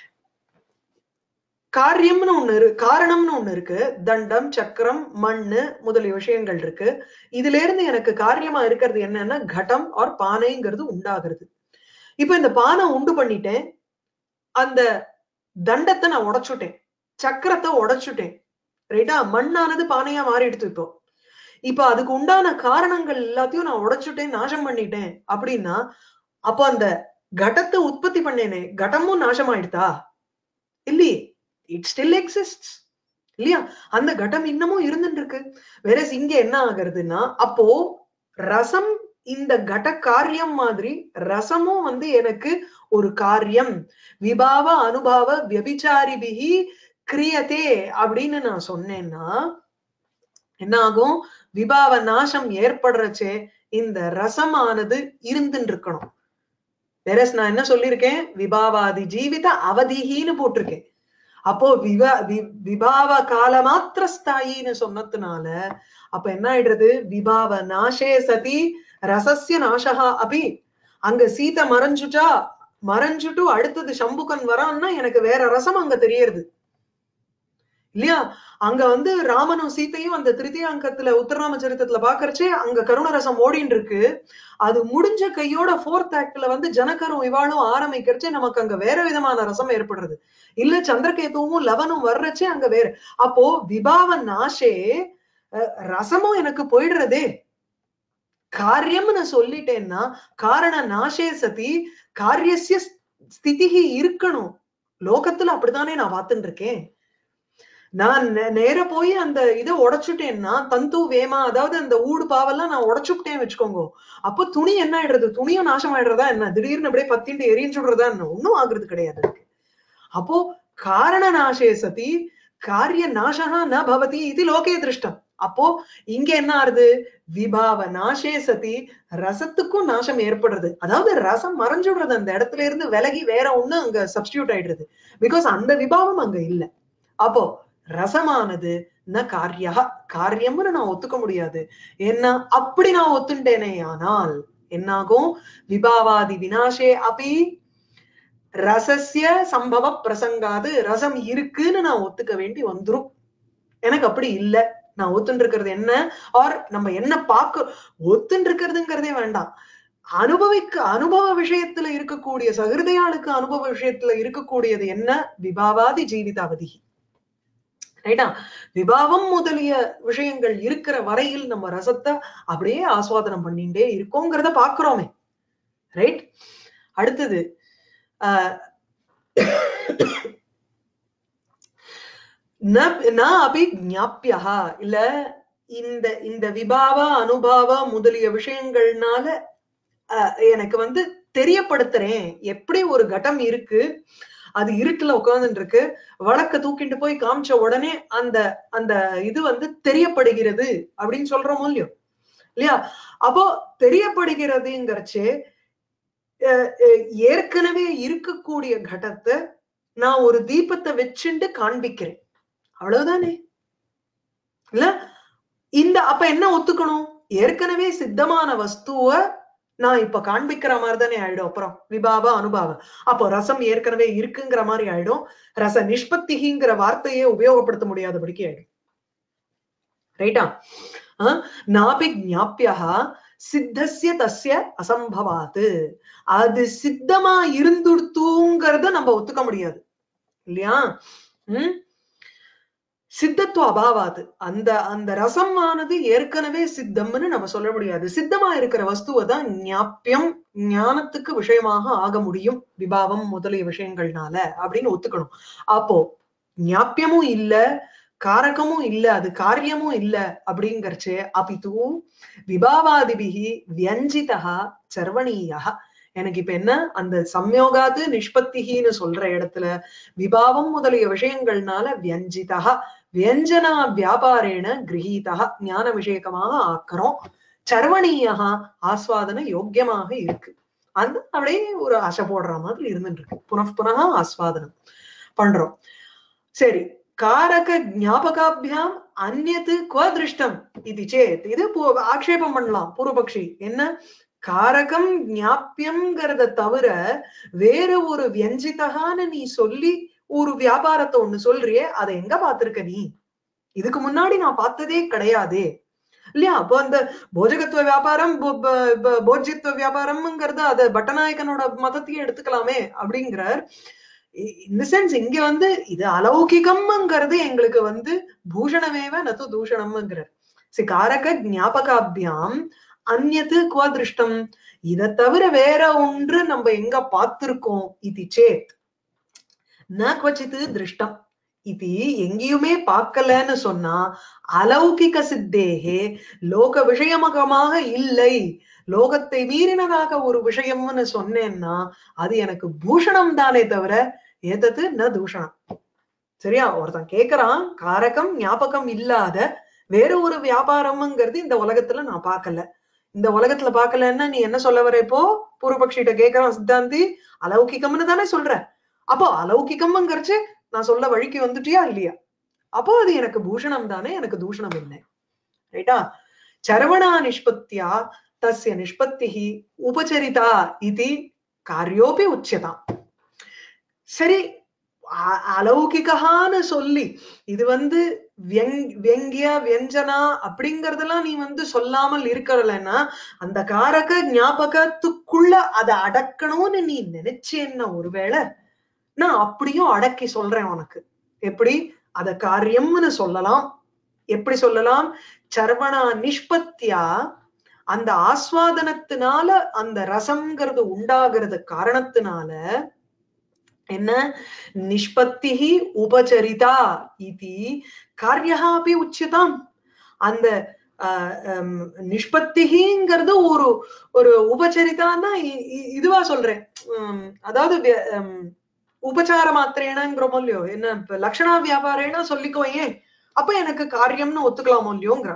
Speaker 1: காரியம்னு ஒண்ணு இருக்கு காரணம்னு ஒண்ணு இருக்கு தண்டம் சக்கரம் மண்ணு முதலிய விஷயங்கள் இருக்கு இதுல இருந்து எனக்கு காரியமா இருக்கிறது என்னன்னா கடம் ஆர் பானைங்கிறது உண்டாகிறது இப்ப இந்த பானை உண்டு பண்ணிட்டேன் அந்த தண்டத்தை நான் உடைச்சுட்டேன் சக்கரத்தை உடைச்சுட்டேன் ரைட்டா மண்ணானது பானையா மாறிடுத்து இப்போ இப்ப அதுக்கு உண்டான காரணங்கள் எல்லாத்தையும் நான் உடைச்சுட்டேன் நாசம் பண்ணிட்டேன் அப்படின்னா அப்போ அந்த கடத்தை உற்பத்தி பண்ணேனே கடமும் நாசமாயிடுதா இல்லையே இட் ஸ்டில் எக்ஸிஸ்ட் இல்லையா அந்த கட்டம் இன்னமும் இருந்துட்டு இருக்கு வேற இங்க என்ன ஆகுறதுன்னா அப்போ ரசம் இந்த கட காரியம் மாதிரி ரசமும் வந்து எனக்கு ஒரு காரியம் விபாவ அனுபாவ வியபிச்சாரிபிகி கிரியதே அப்படின்னு நான் சொன்னேன்னா என்ன ஆகும் விபாவ நாசம் ஏற்படுறச்சே இந்த ரசமானது இருந்துட்டு இருக்கணும் வேற நான் என்ன சொல்லியிருக்கேன் விபாவாதி ஜீவித அவதிகின்னு போட்டிருக்கேன் அப்போ விவா விபாவ கால மாத்திர ஸ்தாயின்னு சொன்னதுனால அப்ப என்ன ஆயிடுறது விபாவ நாசே சதி ரசஸ்ய நாசகா அபி அங்க சீதை மறைஞ்சுட்டா மறைஞ்சுட்டு அடுத்தது சம்புகன் வரான்னா எனக்கு வேற ரசம் அங்க தெரியறது இல்லையா அங்க வந்து ராமனும் சீத்தையும் அந்த திருத்தியாங்கத்துல உத்தரராம சரித்திரத்துல பாக்குறச்சே அங்க கருணரசம் ஓடின்னு இருக்கு அது முடிஞ்ச கையோட போர்த் ஆக்ட்ல வந்து ஜனகரும் இவாளும் ஆரம்பிக்கிறச்சே நமக்கு அங்க வேற விதமான ரசம் ஏற்படுறது இல்ல சந்திரகேதுவும் லவனும் வர்றச்சே அங்க வேற அப்போ விபாவ நாஷே ரசமும் எனக்கு போயிடுறதே காரியம்னு சொல்லிட்டேன்னா காரண நாஷே சதி காரியசிய ஸ்திதிகி இருக்கணும் லோகத்துல அப்படித்தானே நான் பார்த்துட்டு இருக்கேன் நான் நேர போய் அந்த இதை உடைச்சுட்டேன்னா தந்து வேமா அதாவது அந்த ஊடு பாவெல்லாம் நான் உடைச்சுட்டேன் வச்சுக்கோங்க அப்போ துணி என்ன ஆயிடுறது துணியும் நாசம் ஆயிடுறதா என்ன திடீர்னு அப்படியே பத்திட்டு எரிஞ்சுடுறதா என்ன ஒன்னும் ஆகுறது கிடையாது அப்போ காரண நாசே சதி காரிய நாசகா ந பவதி இது லோகே திருஷ்டம் அப்போ இங்க என்ன ஆறுது விபாவ நாசே சதி ரசத்துக்கும் நாசம் ஏற்படுறது அதாவது ரசம் மறைஞ்சுடுறது அந்த இடத்துல இருந்து விலகி வேற ஒண்ணு அங்க சப்ஸ்டியூட் ஆயிடுறது பிகாஸ் அந்த விபாவம் அங்க இல்ல அப்போ ரசமானது ந காரியா காரியம்னு நான் ஒத்துக்க முடியாது என்ன அப்படி நான் ஒத்துண்டேனே ஆனால் என்னாகும் விபாவாதி வினாசே அப்படி ரசஸ்ய சம்பவ பிரசங்காது ரசம் இருக்குன்னு நான் ஒத்துக்க வேண்டி வந்துரும் எனக்கு அப்படி இல்ல நான் ஒத்துன்னு இருக்கிறது என்ன ஆர் நம்ம என்ன பார்க்க ஒத்துன்னு இருக்கிறதுங்கிறதே வேண்டாம் அனுபவிக்க அனுபவ விஷயத்துல இருக்கக்கூடிய சகிருதையாளுக்கு அனுபவ விஷயத்துல இருக்கக்கூடியது என்ன விபாவாதி ஜீவிதாவதி ரைட்டா விபாவம் முதலிய விஷயங்கள் இருக்கிற வரையில் நம்ம ரசத்தை அப்படியே ஆஸ்வாதனம் பண்ணிட்டே இருக்கோங்கிறத பாக்குறோமே ரைட் அடுத்தது ஆஹ் அப்படி ஞாப்பியா இல்ல இந்த இந்த விபாவ அனுபாவ முதலிய விஷயங்கள்னால எனக்கு வந்து தெரியப்படுத்துறேன் எப்படி ஒரு கட்டம் இருக்கு அது இருட்டுல உட்கார்ந்துட்டு இருக்கு வழக்க தூக்கிட்டு போய் காமிச்ச உடனே அந்த அந்த இது வந்து தெரியப்படுகிறது அப்படின்னு சொல்றோமோ இல்லையோ இல்லையா அப்போ தெரியப்படுகிறதுங்கிறச்சு ஏற்கனவே இருக்கக்கூடிய கடத்தை நான் ஒரு தீபத்தை வச்சுண்டு காண்பிக்கிறேன் அவ்வளவுதானே இல்ல இந்த அப்ப என்ன ஒத்துக்கணும் ஏற்கனவே சித்தமான வஸ்துவ நான் இப்ப காண்பிக்கிற மாதிரி தானே ஆயிடும் அப்புறம் விபாவ அனுபாவம் அப்போ ரசம் ஏற்கனவே இருக்குங்கிற மாதிரி ஆயிடும் ரச நிஷ்பத்திகிங்கிற வார்த்தையே உபயோகப்படுத்த முடியாதபடிக்கு ஆயிடும் ரைட்டா நாபி ஞாப்பியா சித்தசிய தஸ்ய அசம்பவாத்து அது சித்தமா இருந்துடுத்துங்கிறத நம்ம ஒத்துக்க முடியாது இல்லையா உம் சித்தத்துவ அபாவாது அந்த அந்த ரசமானது ஏற்கனவே சித்தம்னு நம்ம சொல்ல முடியாது சித்தமா இருக்கிற வஸ்துவை தான் ஞாப்பியம் ஞானத்துக்கு விஷயமாக ஆக முடியும் விபாவம் முதலிய விஷயங்கள்னால அப்படின்னு ஒத்துக்கணும் அப்போ ஞாப்பியமும் இல்ல காரகமும் இல்ல அது காரியமும் இல்ல அப்படிங்கறச்சு அபிது விபாவாதிபிகி வியஞ்சிதா சர்வணீயா எனக்கு இப்ப என்ன அந்த சம்யோகாது நிஷ்பத்திகின்னு சொல்ற இடத்துல விபாவம் முதலிய விஷயங்கள்னால வியஞ்சிதா வியஞ்சனா வியாபாரேன கிரகீதா ஞான விஷயக்கமாக ஆக்கிறோம் சர்வணீயா ஆஸ்வாதன யோக்கியமாக இருக்கு அந்த அப்படியே ஒரு ஆசை போடுற மாதிரி இருந்துட்டு இருக்கு புனః புனக ஆஸ்வாதனம் பண்றோம் சரி காரக ஞாபகாபியாம் அந்நது குவ திருஷ்டம் இது சேத் இது பூ- ஆக்ஷேபம் பண்ணலாம் பூர்வபக்ஷி என்ன காரகம் ஞாபியம்ங்கிறத தவிர வேற ஒரு வியஞ்சிதகான்னு நீ சொல்லி ஒரு வியாபாரத்தை ஒண்ணு சொல்றியே அதை எங்க பார்த்திருக்க நீ இதுக்கு முன்னாடி நான் பார்த்ததே கிடையாதே இல்லையா அப்போ அந்த போஜகத்துவ வியாபாரம் போ- ப- ப- போஜ்யத்துவ வியாபாரம்ங்கிறது அது பட்டநாயகனோட மதத்தையே எடுத்துக்கலாமே அப்படிங்கிறார் இந்த சென்ஸ் இங்க வந்து இது அலௌகிகம்ங்கிறது எங்களுக்கு வந்து பூஷணமேவ நது தூஷணம்ங்கிறார் சி காரக ஞாபகாபியாம் அந்நது குவ திருஷ்டம் இதை தவிர வேற ஒன்று நம்ம எங்க பார்த்திருக்கோம் இது சேத் ந குவச்சித்து திருஷ்டம் இது எங்கேயுமே பார்க்கலன்னு சொன்னா அலௌகிக சித்தேகே லோக விஷயமகமாக இல்லை லோகத்தை மீறினதாக ஒரு விஷயம்னு சொன்னேன்னா அது எனக்கு பூஷணம் தானே தவிர ஏதது ந தூஷணம் சரியா ஒருத்தன் கேக்குறான் காரகம் ஞாபகம் இல்லாத வேற ஒரு வியாபாரம்ங்கிறது இந்த உலகத்துல நான் பார்க்கல இந்த உலகத்துல பார்க்கலன்னா நீ என்ன சொல்ல வர இப்போ பூர்வபக்ஷிட்ட கேக்குறான் சித்தாந்தி அலௌகிகம்னு தானே சொல்ற அப்போ அலௌகிகம்ங்கிறச்சு நான் சொல்ல வழிக்கு வந்துட்டியா இல்லையா அப்போ அது எனக்கு பூஷணம் தானே எனக்கு தூஷணம் இல்லை ரைட்டா சரவணா நிஷ்பத்தியா தஸ்ய நிஷ்பத்திஹி உபச்சரிதா இது காரியோபி உச்சியதாம் சரி அ- அலௌகிகான்னு சொல்லி இது வந்து வியங்- வியங்கிய வியஞ்சனா அப்படிங்கறதெல்லாம் நீ வந்து சொல்லாமல் இருக்கலன்னா அந்த காரக ஞாபகத்துக்குள்ள அதை அடக்கணும்னு நீ நினைச்சேன்னா ஒருவேளை நான் அப்படியும் அடக்கி சொல்றேன் உனக்கு எப்படி அத காரியம்னு சொல்லலாம் எப்படி சொல்லலாம் சர்வணா நிஷ்பத்தியா அந்த ஆஸ்வாதனத்தினால அந்த ரசம்ங்கிறது உண்டாகிறது காரணத்தினால என்ன நிஷ்பத்திஹி உபச்சரிதா இது காரியா அப்படி உச்சிதாம் அந்த ஆஹ், ஹம், நிஷ்பத்திகிங்கிறது ஒரு ஒரு உபச்சரிதான்னா இ- இ- இதுவா சொல்றேன் உம், அதாவது வே- ஹம், உபச்சார மாத்திரேனங்கிறோமோ இல்லையோ என்ன இப்ப லக்ஷணா வியாபாரேனா சொல்லிக்கோ ஏன் அப்ப எனக்கு காரியம்னு ஒத்துக்கலாமோ இல்லையோங்கிற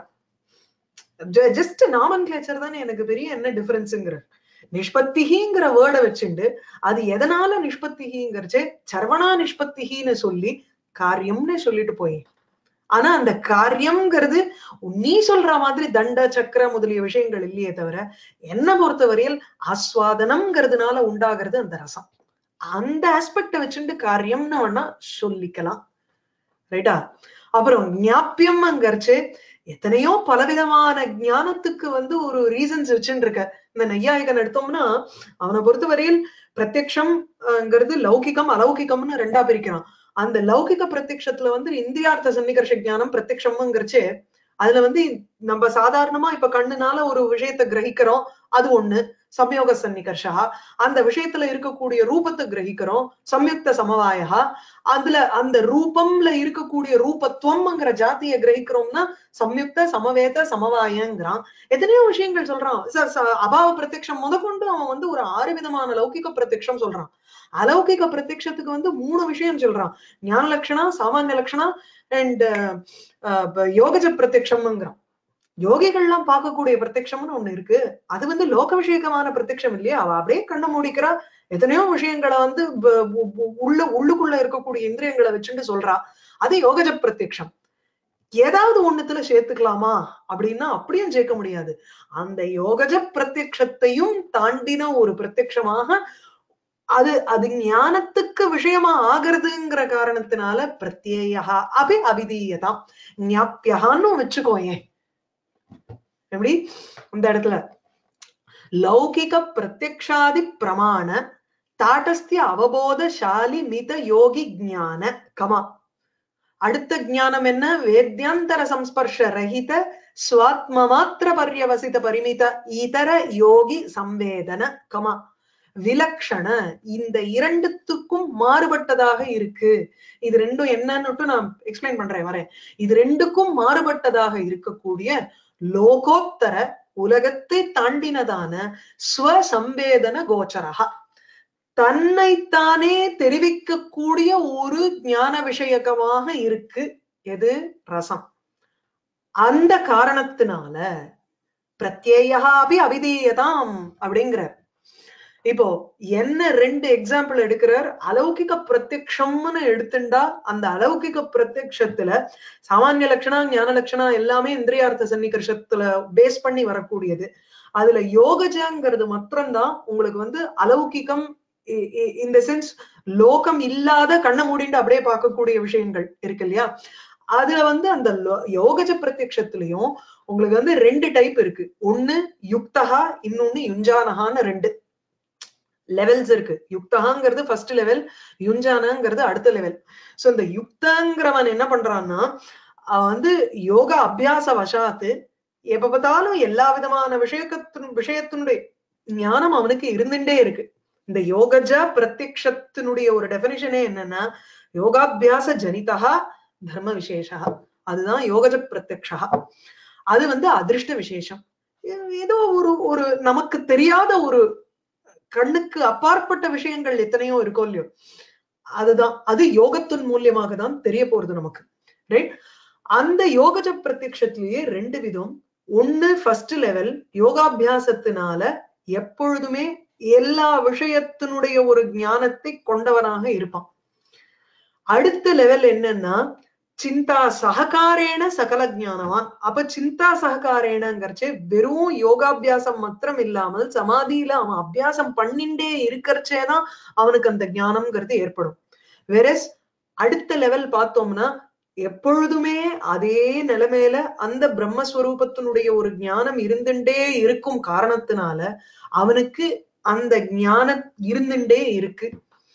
Speaker 1: ஜஸ்ட் நாமன் கிளேச்சர் தானே எனக்கு பெரிய என்ன டிஃபரன்ஸுங்கிற நிஷ்பத்திகிங்கிற வேர்டை வச்சுண்டு அது எதனால நிஷ்பத்திகிங்கிறச்சு சர்வணா நிஷ்பத்திகின்னு சொல்லி காரியம்னு சொல்லிட்டு போய் ஆனா அந்த காரியம்ங்கிறது நீ சொல்ற மாதிரி தண்ட சக்கர முதலிய விஷயங்கள் இல்லையே தவிர என்ன பொறுத்தவரையில் ஆஸ்வாதனம்ங்கிறதுனால உண்டாகிறது அந்த ரசம் அந்த ஆஸ்பெக்ட வச்சுட்டு காரியம்னு வேணா சொல்லிக்கலாம் ரைட்டா அப்புறம் ஞாபியம்ங்கிறச்சு எத்தனையோ பலவிதமான ஞானத்துக்கு வந்து ஒரு ரீசன்ஸ் வச்சுட்டு இருக்க இந்த நையாயிகன் எடுத்தோம்னா அவனை பொறுத்தவரையில் பிரத்யக்ஷம்ங்கிறது லௌகிகம் அலௌகிகம்னு ரெண்டா பிரிக்கிறான் அந்த லௌகிக பிரத்யக்ஷத்துல வந்து இந்திரியார்த்த சன்னிகர்ஷ ஞானம் பிரத்யக்ஷம்ங்கிறச்சு அதுல வந்து நம்ம சாதாரணமா இப்ப கண்ணுனால ஒரு விஷயத்தை கிரகிக்கிறோம் அது ஒண்ணு சம்யோக சன்னிகர்ஷா அந்த விஷயத்துல இருக்கக்கூடிய ரூபத்தை கிரகிக்கிறோம் சம்யுக்த சமவாயா அதுல அந்த ரூபம்ல இருக்கக்கூடிய ரூபத்துவம்ங்கிற ஜாத்தியை கிரகிக்கிறோம்னா சம்யுக்த சமவேத சமவாயங்கிறான் எத்தனையோ விஷயங்கள் சொல்றான் ச- ச- அபாவ பிரத்யக்ஷம் முதற்கொண்டு அவன் வந்து ஒரு ஆறு விதமான லௌகிக பிரத்யக்ஷம் சொல்றான் அலௌகிக பிரத்யக்ஷத்துக்கு வந்து மூணு விஷயம் சொல்றான் ஞான லட்சணா சாமானிய லட்சணா அண்ட் யோகஜ பிரத்யக்ஷம்ங்கிறான் யோகிகள்லாம் பார்க்கக்கூடிய பிரத்யக்ஷம்னு ஒண்ணு இருக்கு அது வந்து லோக விஷயகமான பிரத்யக்ஷம் இல்லையா அவ அப்படியே கண்ணை மூடிக்கிறா எத்தனையோ விஷயங்களை வந்து ப- உ- உ- உள்ள உள்ளுக்குள்ள இருக்கக்கூடிய இந்திரியங்களை வச்சுட்டு சொல்றா அது யோகஜ பிரத்யக்ஷம் ஏதாவது ஒண்ணுத்துல சேர்த்துக்கலாமா அப்படின்னா அப்படியும் சேர்க்க முடியாது அந்த யோகஜ பிரத்யக்ஷத்தையும் தாண்டின ஒரு பிரத்யக்ஷமாக அது அது ஞானத்துக்கு விஷயமா ஆகிறதுங்கிற காரணத்தினால பிரத்யேயா அபி அபிதீயதாம் ஞாப்பியகான்னு வச்சுக்கோ ஏன் எப்படி இந்த இடத்துல லௌகிக பிரத்யக்ஷாதி பிரமாண தாட்டஸ்திய அவபோதசாலி மித யோகி ஞான கமா அடுத்த ஞானம் என்ன வேத்யாந்தர சம்ஸ்பர்ஷ ரஹித ஸ்வாத்ம மாத்திர பர்யவசித பரிமித இதர யோகி சம்வேதன கமா விலக்ஷண இந்த இரண்டுத்துக்கும் மாறுபட்டதாக இருக்கு இது ரெண்டும் என்னன்னு நான் எக்ஸ்பிளைன் பண்றேன் வரேன் இது ரெண்டுக்கும் மாறுபட்டதாக இருக்கக்கூடிய லோகோத்தர உலகத்தை தாண்டினதான ஸ்வசம்பேதன கோச்சரகா தன்னைத்தானே தெரிவிக்கக்கூடிய ஒரு ஞான விஷயகமாக இருக்கு எது ரசம் அந்த காரணத்தினால பிரத்யேயா அபி அவிதீயதாம் அப்படிங்கிறார் இப்போ என்ன ரெண்டு எக்ஸாம்பிள் எடுக்கிறார் அலௌகிக பிரத்யக்ஷம்னு எடுத்துண்டா அந்த அலௌகிக பிரத்யக்ஷத்துல சாமானிய லட்சணா ஞான லட்சணா எல்லாமே இந்திரியார்த்த சன்னிகர்ஷத்துல பேஸ் பண்ணி வரக்கூடியது அதுல யோகஜாங்கிறது மாத்திரம்தான் உங்களுக்கு வந்து அலௌகிகம் இந்த சென்ஸ் லோகம் இல்லாத கண்ணை மூடிட்டு அப்படியே பார்க்கக்கூடிய விஷயங்கள் இருக்கு இல்லையா அதுல வந்து அந்த யோகஜ பிரத்யக்ஷத்திலையும் உங்களுக்கு வந்து ரெண்டு டைப் இருக்கு ஒண்ணு யுக்தகா இன்னொன்னு யுஞ்சானகான்னு ரெண்டு லெவல்ஸ் இருக்கு யுக்தகாங்கிறது ஃபர்ஸ்ட் லெவல் யுஞ்சானங்கிறது அடுத்த லெவல் சோ இந்த யுக்தங்கிறவன் என்ன பண்றான்னா அவன் வந்து யோகா அபியாச வசாத்து எப்ப பார்த்தாலும் எல்லா விதமான விஷயத்தின் விஷயத்தினுடைய ஞானம் அவனுக்கு இருந்துட்டே இருக்கு இந்த யோகஜ பிரத்யக்ஷத்தினுடைய ஒரு டெபினிஷனே என்னன்னா யோகாபியாச ஜனிதா தர்ம விசேஷா அதுதான் யோகஜ பிரத்யக்ஷா அது வந்து அதிர்ஷ்ட விசேஷம் ஏதோ ஒரு ஒரு நமக்கு தெரியாத ஒரு கண்ணுக்கு அப்பாற்பட்ட விஷயங்கள் எத்தனையோ இருக்கோ இல்லையோ அதுதான் அது யோகத்தின் மூலியமாக தான் தெரிய போறது நமக்கு ரைட் அந்த யோகஜ பிரத்யக்ஷத்திலேயே ரெண்டு விதம் ஒண்ணு ஃபர்ஸ்ட் லெவல் யோகாபியாசத்தினால எப்பொழுதுமே எல்லா விஷயத்தினுடைய ஒரு ஞானத்தை கொண்டவனாக இருப்பான் அடுத்த லெவல் என்னன்னா சிந்தா சககாரேன சகல ஜானவான் அப்ப சிந்தா சககாரேனங்கிறச்சு வெறும் யோகாபியாசம் மாத்திரம் இல்லாமல் சமாதியில அவன் அபியாசம் பண்ணிண்டே இருக்கிறச்சேதான் அவனுக்கு அந்த ஞானம்ங்கிறது ஏற்படும் வெரஸ் அடுத்த லெவல் பார்த்தோம்னா எப்பொழுதுமே அதே நிலைமையில அந்த பிரம்மஸ்வரூபத்தினுடைய ஒரு ஞானம் இருந்துட்டே இருக்கும் காரணத்தினால அவனுக்கு அந்த ஞானம் இருந்துட்டே இருக்கு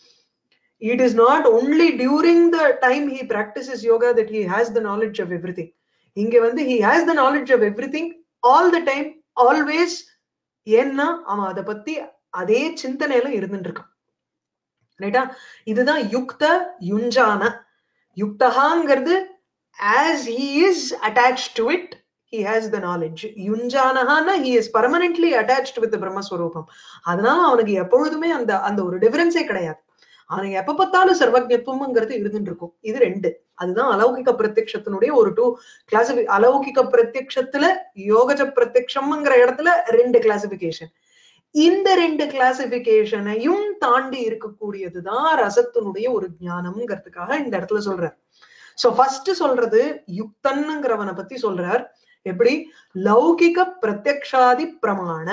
Speaker 1: it is not only during the time he practices yoga that he has the knowledge of everything இங்க வந்து he has the knowledge of everything all the time always ஏன்னா அவன் அதை பத்தி அதே சிந்தனையில இருந்துட்டு இருக்கான் ரைட்டா இதுதான் யுக்த யுஞ்சான யுக்தகாங்கிறது as he is attached to it he has the knowledge யுஞ்சானஹான he is permanently attached with the பிரம்மஸ்வரூபம் அதனால அவனுக்கு எப்பொழுதுமே அந்த அந்த ஒரு டிஃபரன்ஸே கிடையாது அவனுக்கு எப்ப பார்த்தாலும் சர்வஜத்துவம்ங்கிறது இருந்துட்டு இருக்கும் இது ரெண்டு அதுதான் அலௌகிக பிரத்யக்ஷத்தினுடைய ஒரு டூ கிளாசிபி அலௌகிக பிரத்யக்ஷத்துல யோகஜ பிரத்யக்ஷம்ங்கிற இடத்துல ரெண்டு கிளாசிபிகேஷன் இந்த ரெண்டு கிளாசிபிகேஷனையும் தாண்டி இருக்கக்கூடியதுதான் ரசத்தினுடைய ஒரு ஞானம்ங்கிறதுக்காக இந்த இடத்துல சொல்றார் சோ ஃபர்ஸ்ட் சொல்றது யுக்தன்னுங்கிறவனை பத்தி சொல்றார் எப்படி லௌகிக பிரத்யக்ஷாதி பிரமாண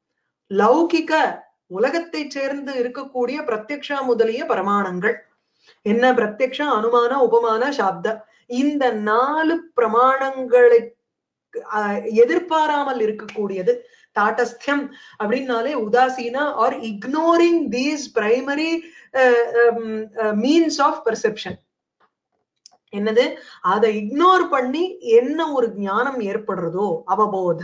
Speaker 1: லௌகிக உலகத்தை சேர்ந்து இருக்கக்கூடிய பிரத்யக்ஷா முதலிய பிரமாணங்கள் என்ன பிரத்யக்ஷ அனுமான உபமான சாப்த இந்த நாலு பிரமாணங்களை எதிர்பாராமல் இருக்கக்கூடியது தாட்டஸ்தியம் அப்படின்னாலே உதாசீனா or ignoring these primary means of perception என்னது அதை இக்னோர் பண்ணி என்ன ஒரு ஞானம் ஏற்படுறதோ அவபோத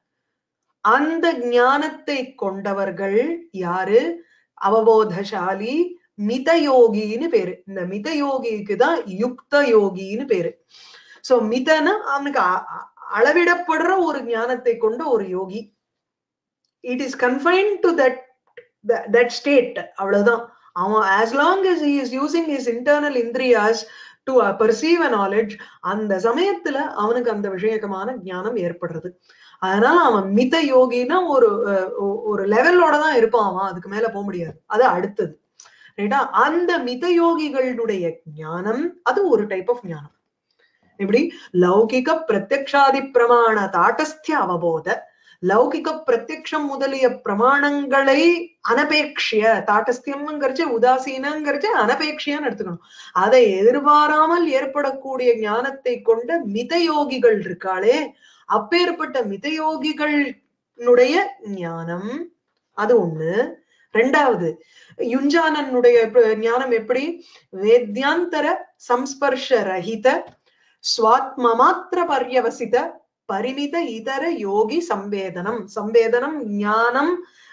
Speaker 1: அந்த ஞானத்தை கொண்டவர்கள் யாரு அவபோதசாலி மிதயோகின்னு பேரு இந்த மிதயோகிக்கு தான் யுக்த யோகின்னு பேரு சோ மிதனா அவனுக்கு அளவிடப்படுற ஒரு ஞானத்தை கொண்ட ஒரு யோகி it is confine to that that state அவ்வளவுதான் அவன் as long as he is using his internal இந்திரியாஸ் டு பர்சீவ் அ நாலேஜ் அந்த சமயத்துல அவனுக்கு அந்த விஷயகமான ஞானம் ஏற்படுறது அதனால அவன் மித யோகினா ஒரு ஒரு லெவலோட தான் இருப்பான் அவன் அதுக்கு மேல போக முடியாது அது அடுத்தது ரைட்டா அந்த மித யோகிகளுடைய ஞானம் அது ஒரு டைப் ஆஃப் ஞானம் இப்படி லௌகிக பிரத்யக்ஷாதி பிரமாண தாட்டஸ்திய அவபோத லௌகிக பிரத்யக்ஷம் முதலிய பிரமாணங்களை அனபேட்சிய தாட்டஸ்தியம்ங்கிறச்சு உதாசீனங்கிறச்சு அனபேட்சியான்னு எடுத்துக்கணும் அதை எதிர்பாராமல் ஏற்படக்கூடிய ஞானத்தை கொண்ட மிதயோகிகள் இருக்காளே அப்பேற்பட்ட மிதயோகிகளுடைய ஞானம் அது ஒண்ணு ரெண்டாவது யுஞ்சானனுடைய ஞானம் எப்படி வேத்யாந்தர சம்ஸ்பர்ஷ ரஹித ஸ்வாத்ம மாத்திர பர்யவசித பரிமித இதர யோகி சம்வேதனம் சம்வேதனம் ஞானம்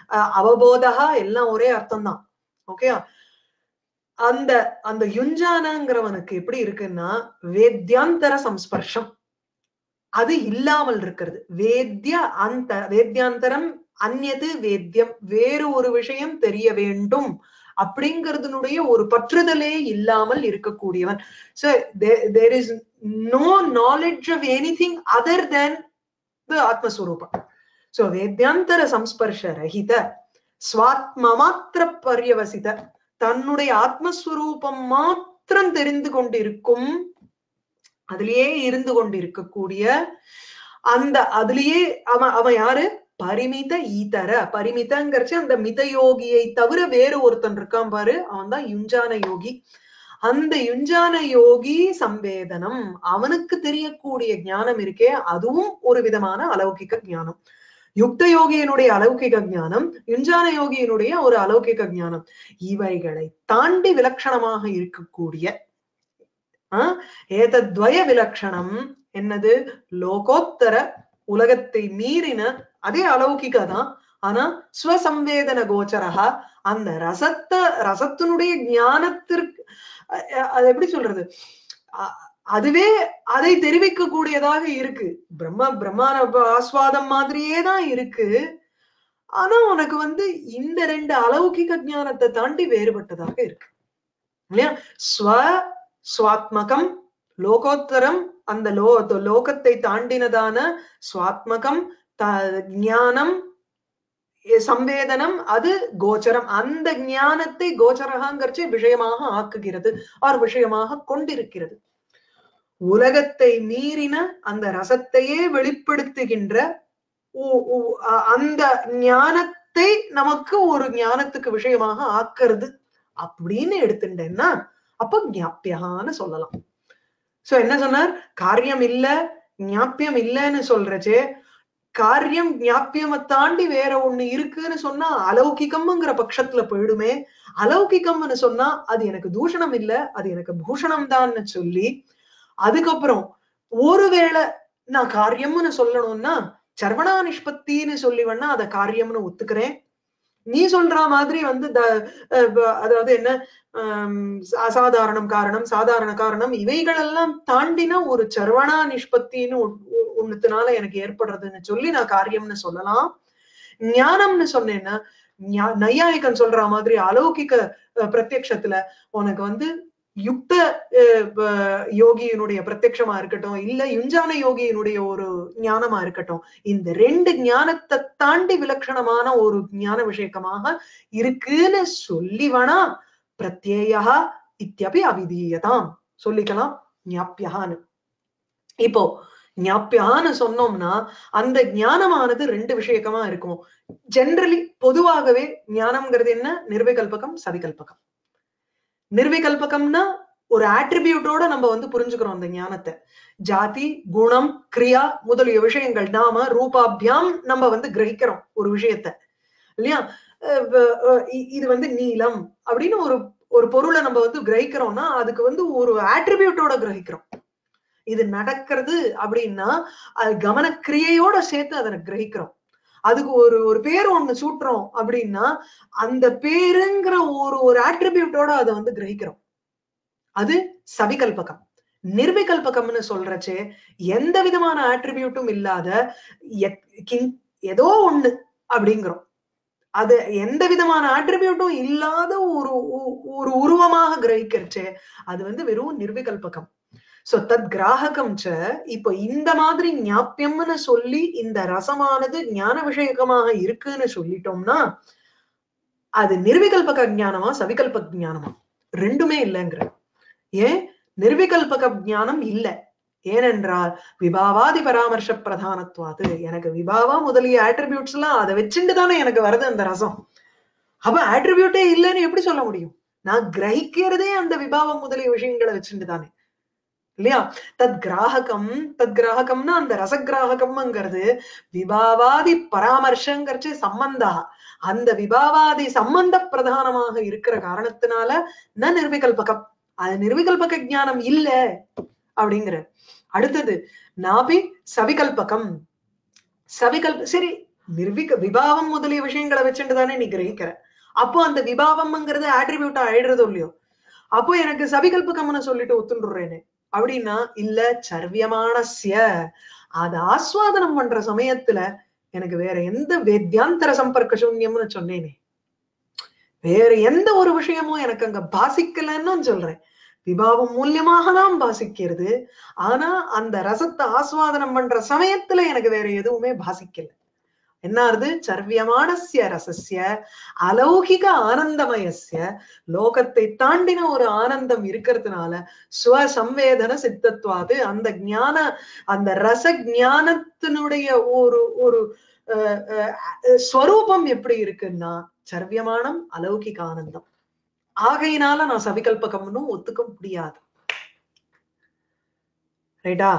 Speaker 1: அஹ் அவபோதகா எல்லாம் ஒரே அர்த்தம் தான் ஓகே அந்த அந்த யுஞ்சானங்கிறவனுக்கு எப்படி இருக்குன்னா வேத்யாந்தர சம்ஸ்பர்ஷம் அது இல்லாமல் இருக்கிறது வேத்ய அந்த வேத்யாந்தரம் அந்நது வேத்யம் வேறு ஒரு விஷயம் தெரிய வேண்டும் அப்படிங்கிறதுனுடைய ஒரு பற்றுதலே இல்லாமல் இருக்கக்கூடியவன் so there is no knowledge of anything other than the ஆத்மஸ்வரூபம் சோ வேத்யாந்தர சம்ஸ்பர்ஷ ரஹித ஸ்வாத்ம மாத்திர பரியவசித தன்னுடைய ஆத்மஸ்வரூபம் மாத்திரம் தெரிந்து கொண்டிருக்கும் அதிலேயே இருந்து கொண்டிருக்கக்கூடிய அந்த அதுலயே அவன் அவன் யாரு பரிமித ஈதர பரிமிதங்கிறச்சு அந்த மித யோகியை தவிர வேறு ஒருத்தன் இருக்கான் பாரு அவன் தான் யுஞ்சான யோகி அந்த யுஞ்சான யோகி சம்வேதனம் அவனுக்கு தெரியக்கூடிய ஞானம் இருக்கே அதுவும் ஒரு விதமான அலௌகிக ஞானம் யுக்த யோகியினுடைய அலௌகிக ஞானம் யுஞ்சான யோகியினுடைய ஒரு அலௌகிக ஞானம் இவைகளை தாண்டி விலட்சணமாக இருக்கக்கூடிய ஆஹ் ஏதத்வய விலட்சணம் என்னது லோகோத்தர உலகத்தை மீறின அதே அலௌகிக தான் ஆனா ஸ்வசம்வேதன கோச்சரகா அந்த ரசத்த ரசத்தினுடைய ஞானத்திற்கு அது எப்படி சொல்றது அதுவே அதை தெரிவிக்க கூடியதாக இருக்கு பிரம்ம பிரம்மான ஆஸ்வாதம் மாதிரியே தான் இருக்கு ஆனா உனக்கு வந்து இந்த ரெண்டு அலௌகிக ஞானத்தை தாண்டி வேறுபட்டதாக இருக்கு இல்லையா ஸ்வ சுவாத்மகம் லோகோத்தரம் அந்த லோ லோகத்தை தாண்டினதான சுவாத்மகம் ஞானம் சம்வேதனம் அது கோச்சரம் அந்த ஞானத்தை கோச்சரகாங்கிறச்சு விஷயமாக ஆக்குகிறது ஆர் விஷயமாக கொண்டிருக்கிறது உலகத்தை மீறின அந்த ரசத்தையே வெளிப்படுத்துகின்ற அந்த ஞானத்தை நமக்கு ஒரு ஞானத்துக்கு விஷயமாக ஆக்குறது அப்படின்னு எடுத்துட்டேன்னா அப்ப ஞாப்பியகான்னு சொல்லலாம் சோ என்ன சொன்னார் காரியம் இல்ல ஞாப்பியம் இல்லைன்னு சொல்றச்சே காரியம் ஞாப்பியமை தாண்டி வேற ஒண்ணு இருக்குன்னு சொன்னா அலௌகிகம்ங்கிற பட்சத்துல போயிடுமே அலௌகிகம்னு சொன்னா அது எனக்கு தூஷணம் இல்ல அது எனக்கு பூஷணம் தான்னு சொல்லி அதுக்கப்புறம் ஒருவேளை நான் காரியம்னு சொல்லணும்னா சர்வணா நிஷ்பத்தின்னு சொல்லி வேணா அத காரியம்னு ஒத்துக்கிறேன் நீ சொல்ற மாதிரி வந்து அதாவது என்ன அசாதாரணம் காரணம் சாதாரண காரணம் இவைகளெல்லாம் தாண்டின ஒரு சர்வணா நிஷ்பத்தின்னு ஒண்ணுத்தினால எனக்கு ஏற்படுறதுன்னு சொல்லி நான் காரியம்னு சொல்லலாம் ஞானம்னு சொன்னேன்னா நையாயிகன் சொல்ற மாதிரி அலௌகிக பிரத்யக்ஷத்துல உனக்கு வந்து யுக்த யோகியினுடைய பிரத்யக்ஷமா இருக்கட்டும் இல்ல யுஞ்சான யோகியினுடைய ஒரு ஞானமா இருக்கட்டும் இந்த ரெண்டு ஞானத்தை தாண்டி விலட்சணமான ஒரு ஞான விஷயக்கமாக இருக்குன்னு சொல்லி வேணா பிரத்யேயா இத்தியபி அவிதீயதாம் சொல்லிக்கலாம் ஞாப்பியகான்னு இப்போ ஞாப்பியான்னு சொன்னோம்னா அந்த ஞானமானது ரெண்டு விஷயக்கமா இருக்கும் ஜென்ரலி பொதுவாகவே ஞானம்ங்கிறது என்ன நிர்விகல்பகம் சவிகல்பகம் நிர்விகல்பகம்னா ஒரு ஆட்ரிபியூட்டோட நம்ம வந்து புரிஞ்சுக்கிறோம் அந்த ஞானத்தை ஜாதி குணம் கிரியா முதலிய விஷயங்கள் நாம ரூபாபியாம் நம்ம வந்து கிரகிக்கிறோம் ஒரு விஷயத்த இல்லையா இது வந்து நீளம் அப்படின்னு ஒரு ஒரு பொருளை நம்ம வந்து கிரகிக்கிறோம்னா அதுக்கு வந்து ஒரு ஆட்ரிபியூட்டோட கிரகிக்கிறோம் இது நடக்கிறது அப்படின்னா அது கவனக்கிரியையோட சேர்த்து அதை கிரகிக்கிறோம் அதுக்கு ஒரு ஒரு பேர் ஒண்ணு சூட்டுறோம் அப்படின்னா அந்த பேருங்கிற ஒரு ஒரு ஆட்ரிபியூட்டோட அதை வந்து கிரகிக்கிறோம் அது சவிகல்பகம் நிர்விகல்பகம்னு சொல்றச்சே எந்த விதமான ஆட்ரிபியூட்டும் இல்லாத ஏதோ ஒண்ணு அப்படிங்கிறோம் அது எந்த விதமான ஆட்ரிபியூட்டும் இல்லாத ஒரு ஒரு உருவமாக கிரகிக்கிறச்சே அது வந்து வெறும் நிர்விகல்பகம் சோ தத் கிராககம் ச இப்போ இந்த மாதிரி ஞாப்பியம்னு சொல்லி இந்த ரசமானது ஞான விஷயகமாக இருக்குன்னு சொல்லிட்டோம்னா அது நிர்விகல்பக ஞானமா சவிகல்ப ஞானமா ரெண்டுமே இல்லைங்கிற ஏன் நிர்விகல்பக ஞானம் இல்ல ஏனென்றால் விபாவாதி பராமர்ஷ பிரதானத்துவாது எனக்கு விபாவா முதலிய ஆட்ரிபியூட்ஸ் எல்லாம் அதை வச்சுட்டு தானே எனக்கு வருது அந்த ரசம் அப்ப ஆட்ரிபியூட்டே இல்லைன்னு எப்படி சொல்ல முடியும் நான் கிரகிக்கிறதே அந்த விபாவம் முதலிய விஷயங்களை வச்சுட்டு தானே இல்லையா தத் கிராககம் தத் கிராகம்னா அந்த ரசகிராகம்ங்கிறது விபாவாதி பராமர்ஷங்கிறச்சு சம்பந்தா அந்த விபாவாதி சம்பந்த பிரதானமாக இருக்கிற காரணத்தினால ந நிர்விகல்பகம் அது நிர்விகல்பக ஞானம் இல்ல அப்படிங்கிற அடுத்தது நாபி சவிகல்பகம் சவிகல்ப சரி நிர்விக விபாவம் முதலிய விஷயங்களை வச்சுட்டு தானே நீ கிரகிக்கிற அப்போ அந்த விபாவம்ங்கிறது ஆட்ரிபியூட் ஆயிடுறதோ இல்லையோ அப்போ எனக்கு சவிகல்பகம்னு சொல்லிட்டு ஒத்துண்டுறேனே அப்படின்னா இல்ல சர்வியமானஸ்ய அது ஆஸ்வாதனம் பண்ற சமயத்துல எனக்கு வேற எந்த வேத்யாந்தர சம்பர்க்க சூன்யம்னு சொன்னேனே வேற எந்த ஒரு விஷயமும் எனக்கு அங்க பாசிக்கலன்னு சொல்றேன் விபாவம் மூலியமாக தான் பாசிக்கிறது ஆனா அந்த ரசத்தை ஆஸ்வாதனம் பண்ற சமயத்துல எனக்கு வேற எதுவுமே பாசிக்கல என்ன ஆறுது சர்வியமானஸ்ய ரசஸ்ய அலௌகிக ஆனந்தமயஸ்ய லோகத்தை தாண்டின ஒரு ஆனந்தம் இருக்கிறதுனால ஸ்வசம்வேதன சித்தத்வாது அந்த ஞான அந்த ரச ஞானத்தினுடைய ஒரு ஒரு அஹ், அஹ், ஸ்வரூபம் எப்படி இருக்குன்னா சர்வியமானம் அலௌகிக ஆனந்தம் ஆகையினால நான் சவிகல்பகம்னு ஒத்துக்க முடியாது ரைட்டா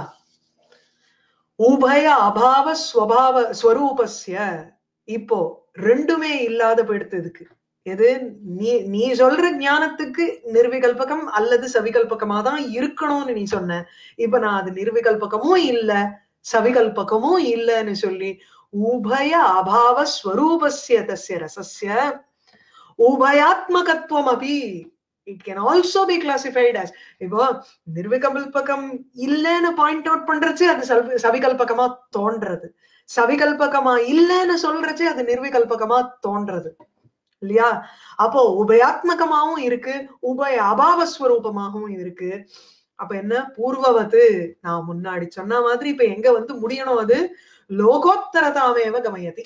Speaker 1: உபய அபாவ ஸ்வபாவ ஸ்வரூபஸ்ய இப்போ ரெண்டுமே இல்லாத போயிடுத்து இதுக்கு எது நீ நீ சொல்ற ஞானத்துக்கு நிர்விகல்பகம் அல்லது சவிகல்பகமா தான் இருக்கணும்னு நீ சொன்ன இப்ப நான் அது நிர்விகல்பகமும் இல்ல சவிகல்பகமும் இல்லைன்னு சொல்லி உபய அபாவ ஸ்வரூபஸ்ய தஸ்ய ரசஸ்ய உபயாத்மகத்துவம் அபி it can also be classified as இப்போ நிர்விகல்பகம் இல்லைன்னு பாயிண்ட் அவுட் பண்றச்சு அது சவி- சவிகல்பகமா தோன்றது சவிகல்பகமா இல்லைன்னு சொல்றச்சு அது நிர்விகல்பகமா தோன்றது இல்லையா அப்போ உபயாத்மகமாவும் இருக்கு உபய அபாவஸ்வரூபமாகவும் இருக்கு அப்ப என்ன பூர்வவது நான் முன்னாடி சொன்ன மாதிரி இப்ப எங்க வந்து முடியணும் அது லோகோத்தரதாமேவ கமயதி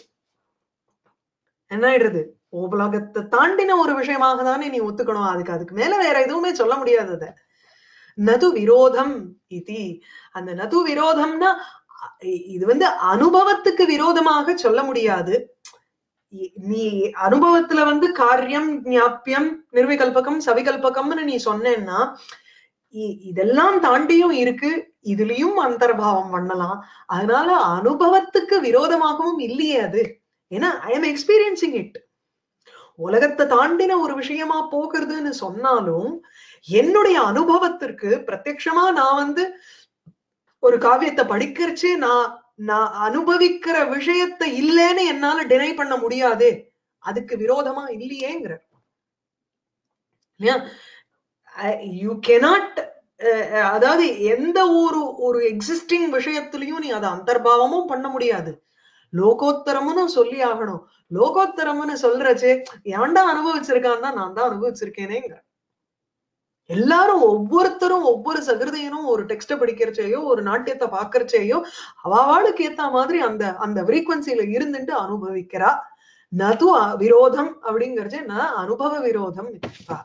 Speaker 1: என்ன ஆயிடுறது உலகத்தை தாண்டின ஒரு விஷயமாக தானே நீ ஒத்துக்கணும் அதுக்கு அதுக்கு மேல வேற எதுவுமே சொல்ல முடியாது அத நது விரோதம் இதி அந்த நது விரோதம்னா இ- இது வந்து அனுபவத்துக்கு விரோதமாக சொல்ல முடியாது இ- நீ அனுபவத்துல வந்து காரியம் ஞாபியம் நிர்விகல்பகம் சவிகல்பகம்னு நீ சொன்னேன்னா இ- இதெல்லாம் தாண்டியும் இருக்கு இதுலயும் அந்தர்பாவம் பண்ணலாம் அதனால அனுபவத்துக்கு விரோதமாகவும் இல்லையே அது ஏன்னா ஐ எம் எக்ஸ்பீரியன்சிங் இட் உலகத்தை தாண்டின ஒரு விஷயமா போகிறதுன்னு சொன்னாலும் என்னுடைய அனுபவத்திற்கு பிரத்யக்ஷமா நான் வந்து ஒரு காவியத்தை படிக்கிறச்சு நான் நான் அனுபவிக்கிற விஷயத்தை இல்லைன்னு என்னால டினை பண்ண முடியாதே அதுக்கு விரோதமா இல்லையேங்கிற இல்லையா யூ கெனாட் அதாவது எந்த ஒரு ஒரு எக்ஸிஸ்டிங் விஷயத்திலையும் நீ அதை அந்தர்பாவமும் பண்ண முடியாது லோகோத்தரம்னு சொல்லி ஆகணும் லோகோத்தரம்னு சொல்றச்சே ஏன்டா அனுபவிச்சிருக்கான்னா நான் தான் அனுபவிச்சிருக்கேனேங்கிற எல்லாரும் ஒவ்வொருத்தரும் ஒவ்வொரு சகிருதையனும் ஒரு டெக்ஸ்ட படிக்கிறச்சேயோ ஒரு நாட்டியத்தை பாக்குறச்சேயோ அவாளுக்கு ஏத்த மாதிரி அந்த அந்த ஃப்ரீக்வன்சில இருந்துட்டு அனுபவிக்கிறா நது அ- விரோதம் அப்படிங்கறச்சே ந அனுபவ விரோதம் இத்தியர்த்தः.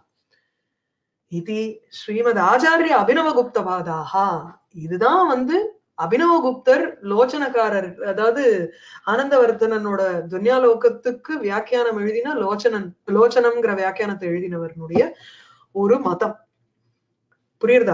Speaker 1: இது ஸ்ரீமத் ஆச்சாரிய அபினவகுப்தவாதாகா இதுதான் வந்து அபினவகுப்தர் லோச்சனக்காரர் அதாவது ஆனந்தவர்தனனோட துன்யாலோகத்துக்கு வியாக்கியானம் எழுதின லோச்சனன் லோச்சனம்ங்கிற வியாக்கியானத்தை எழுதினவருடைய ஒரு மதம் புரியுறதா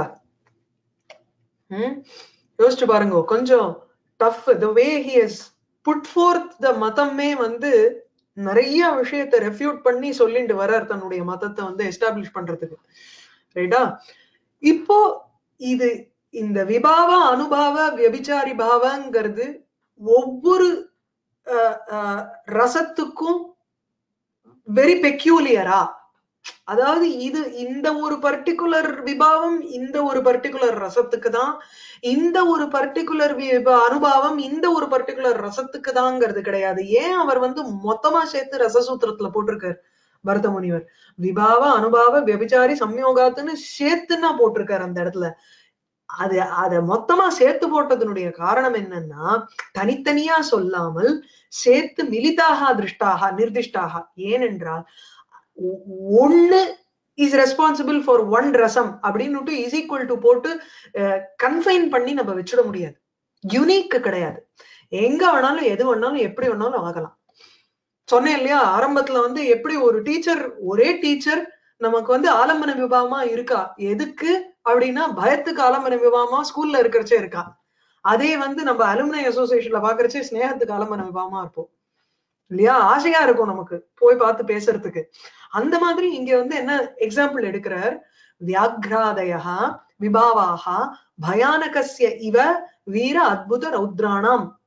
Speaker 1: ம் யோசிச்சு பாருங்க கொஞ்சம் tough the way he has put forth the மதமே வந்து நிறைய விஷயத்தை ரெஃப்யூட் பண்ணி சொல்லிட்டு வர்றார் தன்னுடைய மதத்தை வந்து எஸ்டாப்ளிஷ் பண்றதுக்கு ரைட்டா இப்போ இது இந்த விபாவ அனுபாவ வியபிச்சாரி பாவங்கிறது ஒவ்வொரு அஹ், அஹ், ரசத்துக்கும் வெரி பெக்யூலியரா அதாவது இது இந்த ஒரு பர்டிகுலர் விபாவம் இந்த ஒரு பர்டிகுலர் ரசத்துக்கு தான் இந்த ஒரு பர்டிகுலர் அனுபாவம் இந்த ஒரு பர்டிகுலர் ரசத்துக்கு தாங்கிறது கிடையாது ஏன் அவர் வந்து மொத்தமா சேர்த்து ரசசூத்திரத்துல போட்டிருக்காரு பரத முனிவர் விபாவ அனுபாவ வியபிச்சாரி சம்யோகாத்துன்னு சேர்த்துன்னா போட்டிருக்காரு அந்த இடத்துல அது அத மொத்தமா சேர்த்து போட்டதனுடைய காரணம் என்னன்னா தனித்தனியா சொல்லாமல் சேர்த்து மிலிதாக திருஷ்டாக நிர்திஷ்டாக ஏனென்றால் ஒ- ஒண்ணு இஸ் ரெஸ்பான்சிபிள் ஃபார் ஒன் ரசம் அப்படின்னு இஸ் ஈக்குவல் டு போட்டு கன்ஃபைன் பண்ணி நம்ம வச்சிட முடியாது யுனிக் கிடையாது எங்க வேணாலும் எது வேணாலும் எப்படி வேணாலும் ஆகலாம் சொன்னேன் இல்லையா ஆரம்பத்துல வந்து எப்படி ஒரு டீச்சர் ஒரே டீச்சர் நமக்கு வந்து ஆலம்பன விபாவமா இருக்கா எதுக்கு அப்படின்னா பயத்துக்கு ஆலம்பன விபாவமா ஸ்கூல்ல இருக்கிறச்சே இருக்கா அதே வந்து நம்ம அலுமினை அசோசியேஷன்ல பாக்குறச்சே ஸ்னேகத்துக்கு ஆலம்பன விபாவமா இருப்போம் இல்லையா ஆசையா இருக்கும் நமக்கு போய் பார்த்து பேசுறதுக்கு அந்த மாதிரி இங்க வந்து என்ன எக்ஸாம்பிள் எடுக்கிறார் வியாக்ராதயா விபாவாக பயானகஸ்ய இவ வீர அத்புத ரௌத்ராணாம்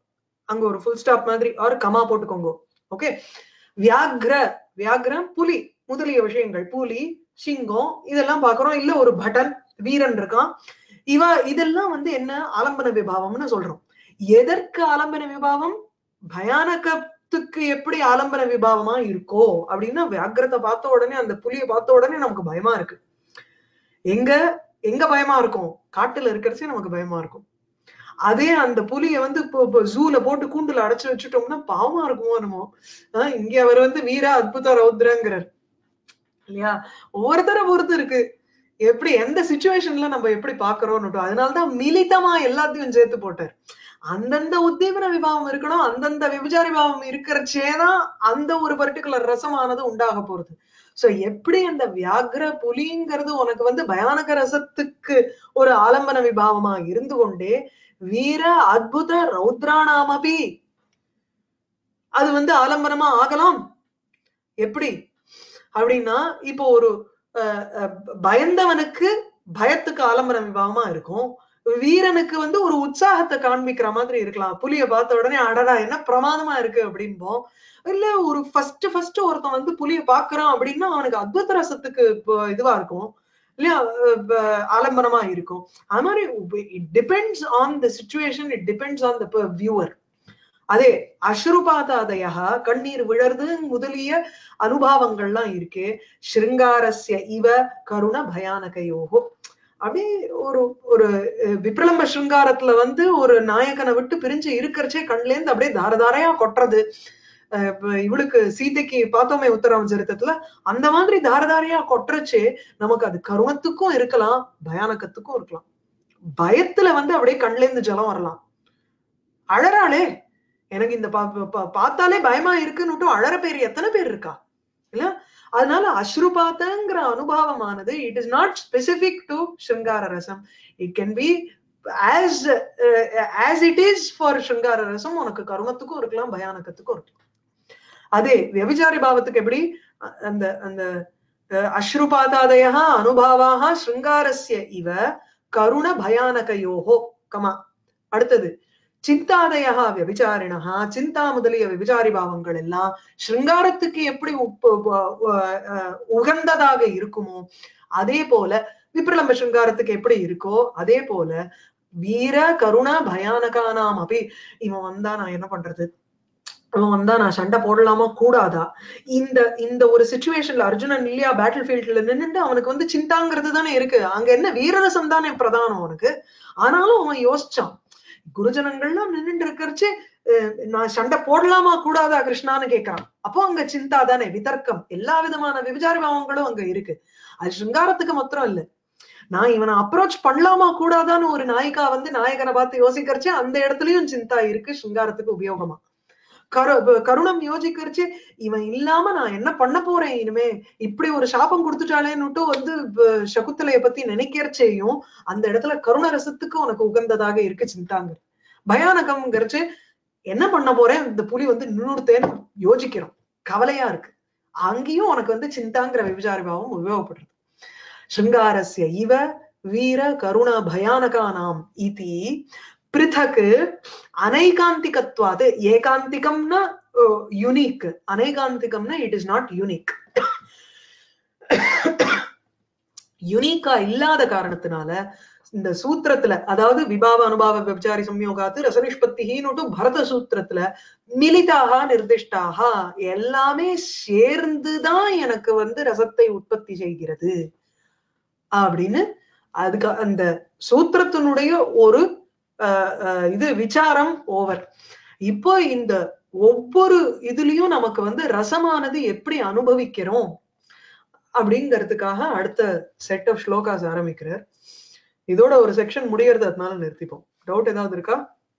Speaker 1: அங்க ஒரு ஃபுல் ஸ்டாப் மாதிரி ஒரு கமா போட்டுக்கோங்க ஓகே வியாக்ர வியாக்ரம் புலி முதலிய விஷயங்கள் புலி சிங்கம் இதெல்லாம் பாக்குறோம் இல்ல ஒரு பட்டன் வீரன் இருக்கான் இவ இதெல்லாம் வந்து என்ன ஆலம்பன விபாவம்னு சொல்றோம் எதற்கு ஆலம்பன விபாவம் பயானகத்துக்கு எப்படி ஆலம்பன விபாவமா இருக்கோ அப்படின்னா வியாக்கிரத்தை பார்த்த உடனே அந்த புலியை பார்த்த உடனே நமக்கு பயமா இருக்கு எங்க எங்க பயமா இருக்கும் காட்டுல இருக்கிறச்சே நமக்கு பயமா இருக்கும் அதே அந்த புலிய வந்து இப்போ ஜூல போட்டு கூண்டுல அடைச்சு வச்சுட்டோம்னா பாவமா இருக்குமோ என்னமோ ஆஹ் இங்க அவர் வந்து வீரா அத்புத ரௌத்ரங்கிறார் இல்லையா ஒவ்வொருத்தர பொறுத்து இருக்கு எப்படி எந்த சுச்சுவேஷன்ல நம்ம எப்படி பாக்குறோம்னு அதனாலதான் மிலிதமா எல்லாத்தையும் சேர்த்து போட்டார் அந்தந்த உத்தீவன விபாவம் இருக்கணும் அந்தந்த விபச்சார விபாவம் இருக்கிறச்சேதான் அந்த ஒரு பர்டிகுலர் ரசமானது உண்டாக போறது சோ எப்படி அந்த வியாகிர புலிங்கிறது உனக்கு வந்து பயானக ரசத்துக்கு ஒரு ஆலம்பன விபாவமா இருந்து கொண்டே வீர அத்புத ரௌத்ராணாமபி அது வந்து ஆலம்பனமா ஆகலாம் எப்படி அப்படின்னா இப்போ ஒரு பயந்தவனுக்கு பயத்துக்கு ஆலம்பன விபாவமா இருக்கும் வீரனுக்கு வந்து ஒரு உற்சாகத்தை காண்பிக்கிற மாதிரி இருக்கலாம் புலிய பார்த்த உடனே அடடா என்ன பிரமாதமா இருக்கு அப்படின்போம் இல்ல ஒரு ஃபர்ஸ்ட் ஃபர்ஸ்ட் ஒருத்தன் வந்து புலிய பாக்குறான் அப்படின்னா அவனுக்கு அத்புத ரசத்துக்கு இதுவா இருக்கும் இல்லையா ஆலம்பனமா இருக்கும் அது மாதிரி it depends on the situation it depends on the viewer அதே அஸ்ருபாதாதயா கண்ணீர் விழறது முதலிய அனுபவங்கள்லாம் இருக்கு ஸ்ருங்காரஸ்ய இவ கருண பயானகையோகோ அப்படியே ஒரு ஒரு விப்ரலம்ப ஸ்ருங்காரத்துல வந்து ஒரு நாயகனை விட்டு பிரிஞ்சு இருக்கிறச்சே கண்ல இருந்து அப்படியே தாரதாரையா கொட்டுறது இவளுக்கு சீதைக்கு பார்த்தோமே உத்தரவ சரித்திரத்துல அந்த மாதிரி தாரதாரையா கொட்டுறச்சே நமக்கு அது கருணத்துக்கும் இருக்கலாம் பயானகத்துக்கும் இருக்கலாம் பயத்துல வந்து அப்படியே கண்ல இருந்து ஜலம் வரலாம் அழறாளே எனக்கு இந்த பார்த்தாலே பயமா இருக்குன்னு அழற பேர் எத்தனை பேர் இருக்கா இல்ல அதனால அஸ்ருபாத்தங்கிற அனுபவமானது it is not specific to ஸ்ருங்கார ரசம் it can be as as it is for ஸ்ருங்கார ரசம் உனக்கு கருணத்துக்கும் இருக்கலாம் பயானகத்துக்கும் இருக்கலாம் அதே வியபிச்சாரி பாவத்துக்கு எப்படி அந்த அந்த அஸ்ருபாதாதயா அனுபாவாக ஸ்ருங்காரஸ்ய இவ கருண பயானகையோகோ கமா அடுத்தது சிந்தாதயா வியபிச்சாரிணா சிந்தா முதலிய விபிச்சாரி பாவங்கள் எல்லாம் ஸ்ருங்காரத்துக்கு எப்படி உகந்ததாக இருக்குமோ அதே போல விப்ரலம்ப ஸ்ருங்காரத்துக்கு எப்படி இருக்கோ அதே போல வீர கருண பயானகானாம் அப்படி இவன் வந்தா நான் என்ன பண்றது அவன் வந்தா நான் சண்டை போடலாமா கூடாதா இந்த இந்த ஒரு சுச்சுவேஷன்ல அர்ஜுனன் இல்லையா பேட்டில் ஃபீல்ட்ல நின்னுட்டு அவனுக்கு வந்து சிந்தாங்கிறது தானே இருக்கு அங்க என்ன வீரரசம் தானே பிரதானம் அவனுக்கு ஆனாலும் அவன் யோசிச்சான் குருஜனங்கள்லாம் நின்றுட்டு இருக்கிறச்சு நான் சண்டை போடலாமா கூடாதா கிருஷ்ணான்னு கேட்கறான் அப்போ அங்க சிந்தா தானே விதர்க்கம் எல்லா விதமான விபச்சார பாவங்களும் அங்க இருக்கு அது சிங்காரத்துக்கு மாத்திரம் இல்ல நான் இவனை அப்ரோச் பண்ணலாமா கூடாதான்னு ஒரு நாயிகா வந்து நாயகனை பார்த்து யோசிக்கிறச்சு அந்த இடத்துலயும் சிந்தா இருக்கு சிங்காரத்துக்கு உபயோகமா கரு கருணம் யோசிக்கிறச்சு இவன் இல்லாம நான் என்ன பண்ண போறேன் இனிமே இப்படி ஒரு சாபம் கொடுத்துட்டாலேன்னுட்டு வந்து சகுத்தலைய பத்தி நினைக்கிறச்சேயும் அந்த இடத்துல கருண ரசத்துக்கு உனக்கு உகந்ததாக இருக்கு சிந்தாங்க பயானகம்ங்கிறச்சு என்ன பண்ண போறேன் இந்த புலி வந்து நின்னுடுத்தேன்னு யோசிக்கிறோம் கவலையா இருக்கு அங்கேயும் உனக்கு வந்து சிந்தாங்கிற விபச்சார பாவம் உபயோகப்படுறது சிருங்காரஸ்ய இவ வீர கருண பயானகானாம் இதி பிருத்தக் அனைகாந்திகத்வாது ஏகாந்திகம்னா யுனிக் அனைகாந்திகம்னா இட் இஸ் நாட் யுனிக் யுனிக்கா இல்லாத காரணத்தினால இந்த சூத்திரத்துல அதாவது விபாவ அனுபாவ விபச்சாரி சம்யோகாத்து ரசனிஷ்பத்தின்னு பரத சூத்திரத்துல மிலிதாக நிர்திஷ்டாக எல்லாமே சேர்ந்துதான் எனக்கு வந்து ரசத்தை உற்பத்தி செய்கிறது அப்படின்னு அதுக்கு அந்த சூத்திரத்தினுடைய ஒரு இது விசாரம் ஓவர் இப்போ இந்த ஒவ்வொரு இதுலயும் நமக்கு வந்து ரசமானது எப்படி அனுபவிக்கிறோம் அப்படிங்கிறதுக்காக அடுத்த செட் ஆஃப் ஸ்லோகாஸ் ஆரம்பிக்கிறார் இதோட ஒரு செக்ஷன் முடியறது அதனால நிறுத்திப்போம் டவுட் ஏதாவது இருக்கா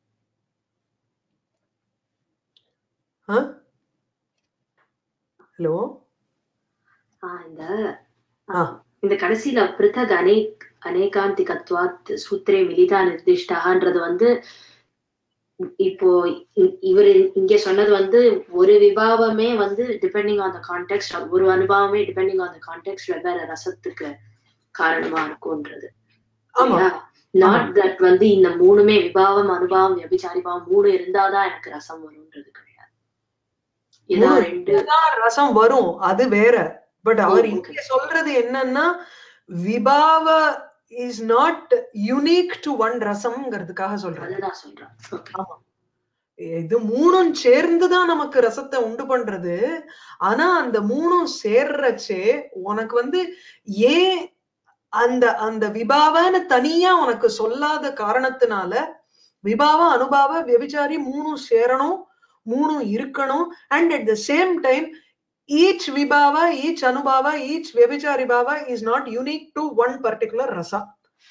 Speaker 1: ஹலோ
Speaker 2: இந்த இந்த கடைசியில பிருத்தக் அனேக் அநேகாந்திகத்வாத் சூத்திரே மிலிதா நிர்திஷ்டான்றது வந்து இப்போ இவரு இங்க சொன்னது வந்து ஒரு விபாவமே வந்து டிபெண்டிங் ஆன் த கான்டெக்ட் ஒரு அனுபவமே டிபெண்டிங் ஆன் த கான்டெக்ட் வெவ்வேறு ரசத்துக்கு காரணமா இருக்கும்ன்றது
Speaker 1: ஆமா
Speaker 2: நாட் தட் வந்து இந்த மூணுமே விபாவம் அனுபவம் வியபிச்சாரிபாவம் மூணு இருந்தாதான் எனக்கு ரசம் வரும்ன்றது கிடையாது ஏதோ
Speaker 1: மூணு
Speaker 2: ரெண்டு
Speaker 1: தான் ரசம் வரும் அது வேற பட் அவர்
Speaker 2: ஓ,
Speaker 1: இங்க சொல்றது என்னன்னா விபாவ is not unique to one ரசம்ங்கிறதுக்காக சொல்றாரு
Speaker 2: அதுதான் சொல்றேன் ஓகே
Speaker 1: ஆமா இது மூணும் சேர்ந்துதான் நமக்கு ரசத்தை உண்டு பண்றது ஆனா அந்த மூணும் சேர்றச்சே உனக்கு வந்து ஏன் அந்த அந்த விபாவன்னு தனியா உனக்கு சொல்லாத காரணத்தினால விபாவ அனுபாவ வியபிச்சாரி மூணும் சேரணும் மூணும் இருக்கணும் and at the same time each விபாவ ஈச் அனுபாவ ஈச் வியபிச்சாரி பாவ is not unique to one particular ரசா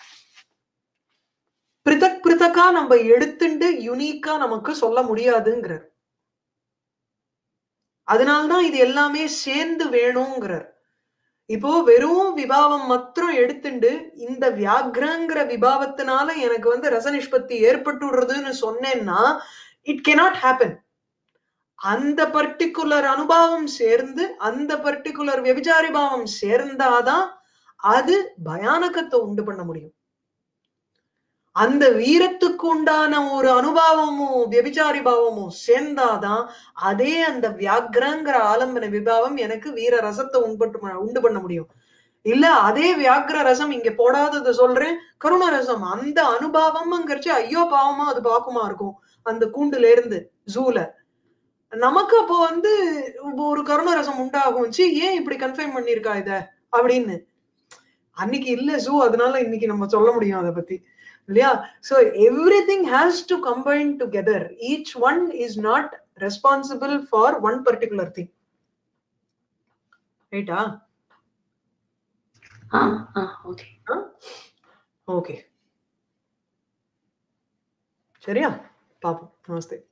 Speaker 1: பிரிதக் பிரிதக்கா நம்ம எடுத்துண்டு யுனிக்கா நமக்கு சொல்ல முடியாதுங்கிறார் அதனால்தான் இது எல்லாமே சேர்ந்து வேணுங்கிறார் இப்போ வெறும் விபாவம் மாத்திரம் எடுத்துண்டு இந்த வியாக்ரங்கிற விபாவத்தினால எனக்கு வந்து ரச நிஷ்பத்தி ஏற்பட்டுடுறதுன்னு சொன்னேன்னா இட் கெனாட் ஹேப்பன் அந்த பர்டிகுலர் அனுபவம் சேர்ந்து அந்த பர்டிகுலர் விபச்சாரி பாவம் சேர்ந்தாதான் அது பயானகத்தை உண்டு பண்ண முடியும் அந்த வீரத்துக்கு உண்டான ஒரு அனுபவமும் வியபிச்சாரி பாவமும் சேர்ந்தாதான் அதே அந்த வியாக்ரங்கிற ஆலம்பன விபாவம் எனக்கு வீர ரசத்தை உண்பட்டு உண்டு பண்ண முடியும் இல்ல அதே வியாக்ர ரசம் இங்க போடாததை சொல்றேன் கருண ரசம் அந்த அனுபவம்ங்கிறச்சு ஐயோ பாவமா அது பாக்குமா இருக்கும் அந்த கூண்டுல இருந்து ஜூல நமக்கு அப்போ வந்து ஒரு கருண ரசம் உண்டாகும் சி ஏன் இப்படி கன்ஃபைன் பண்ணிருக்கா இத அப்படின்னு அன்னைக்கு இல்ல ஜூ அதனால இன்னைக்கு நம்ம சொல்ல முடியும் அதை பத்தி இல்லையா so everything has to combine together each one is not responsible for one particular thing ரைட்டா
Speaker 2: ஆ ஆ ஓகே
Speaker 1: ஓகே சரியா பாப்போம் நமஸ்தே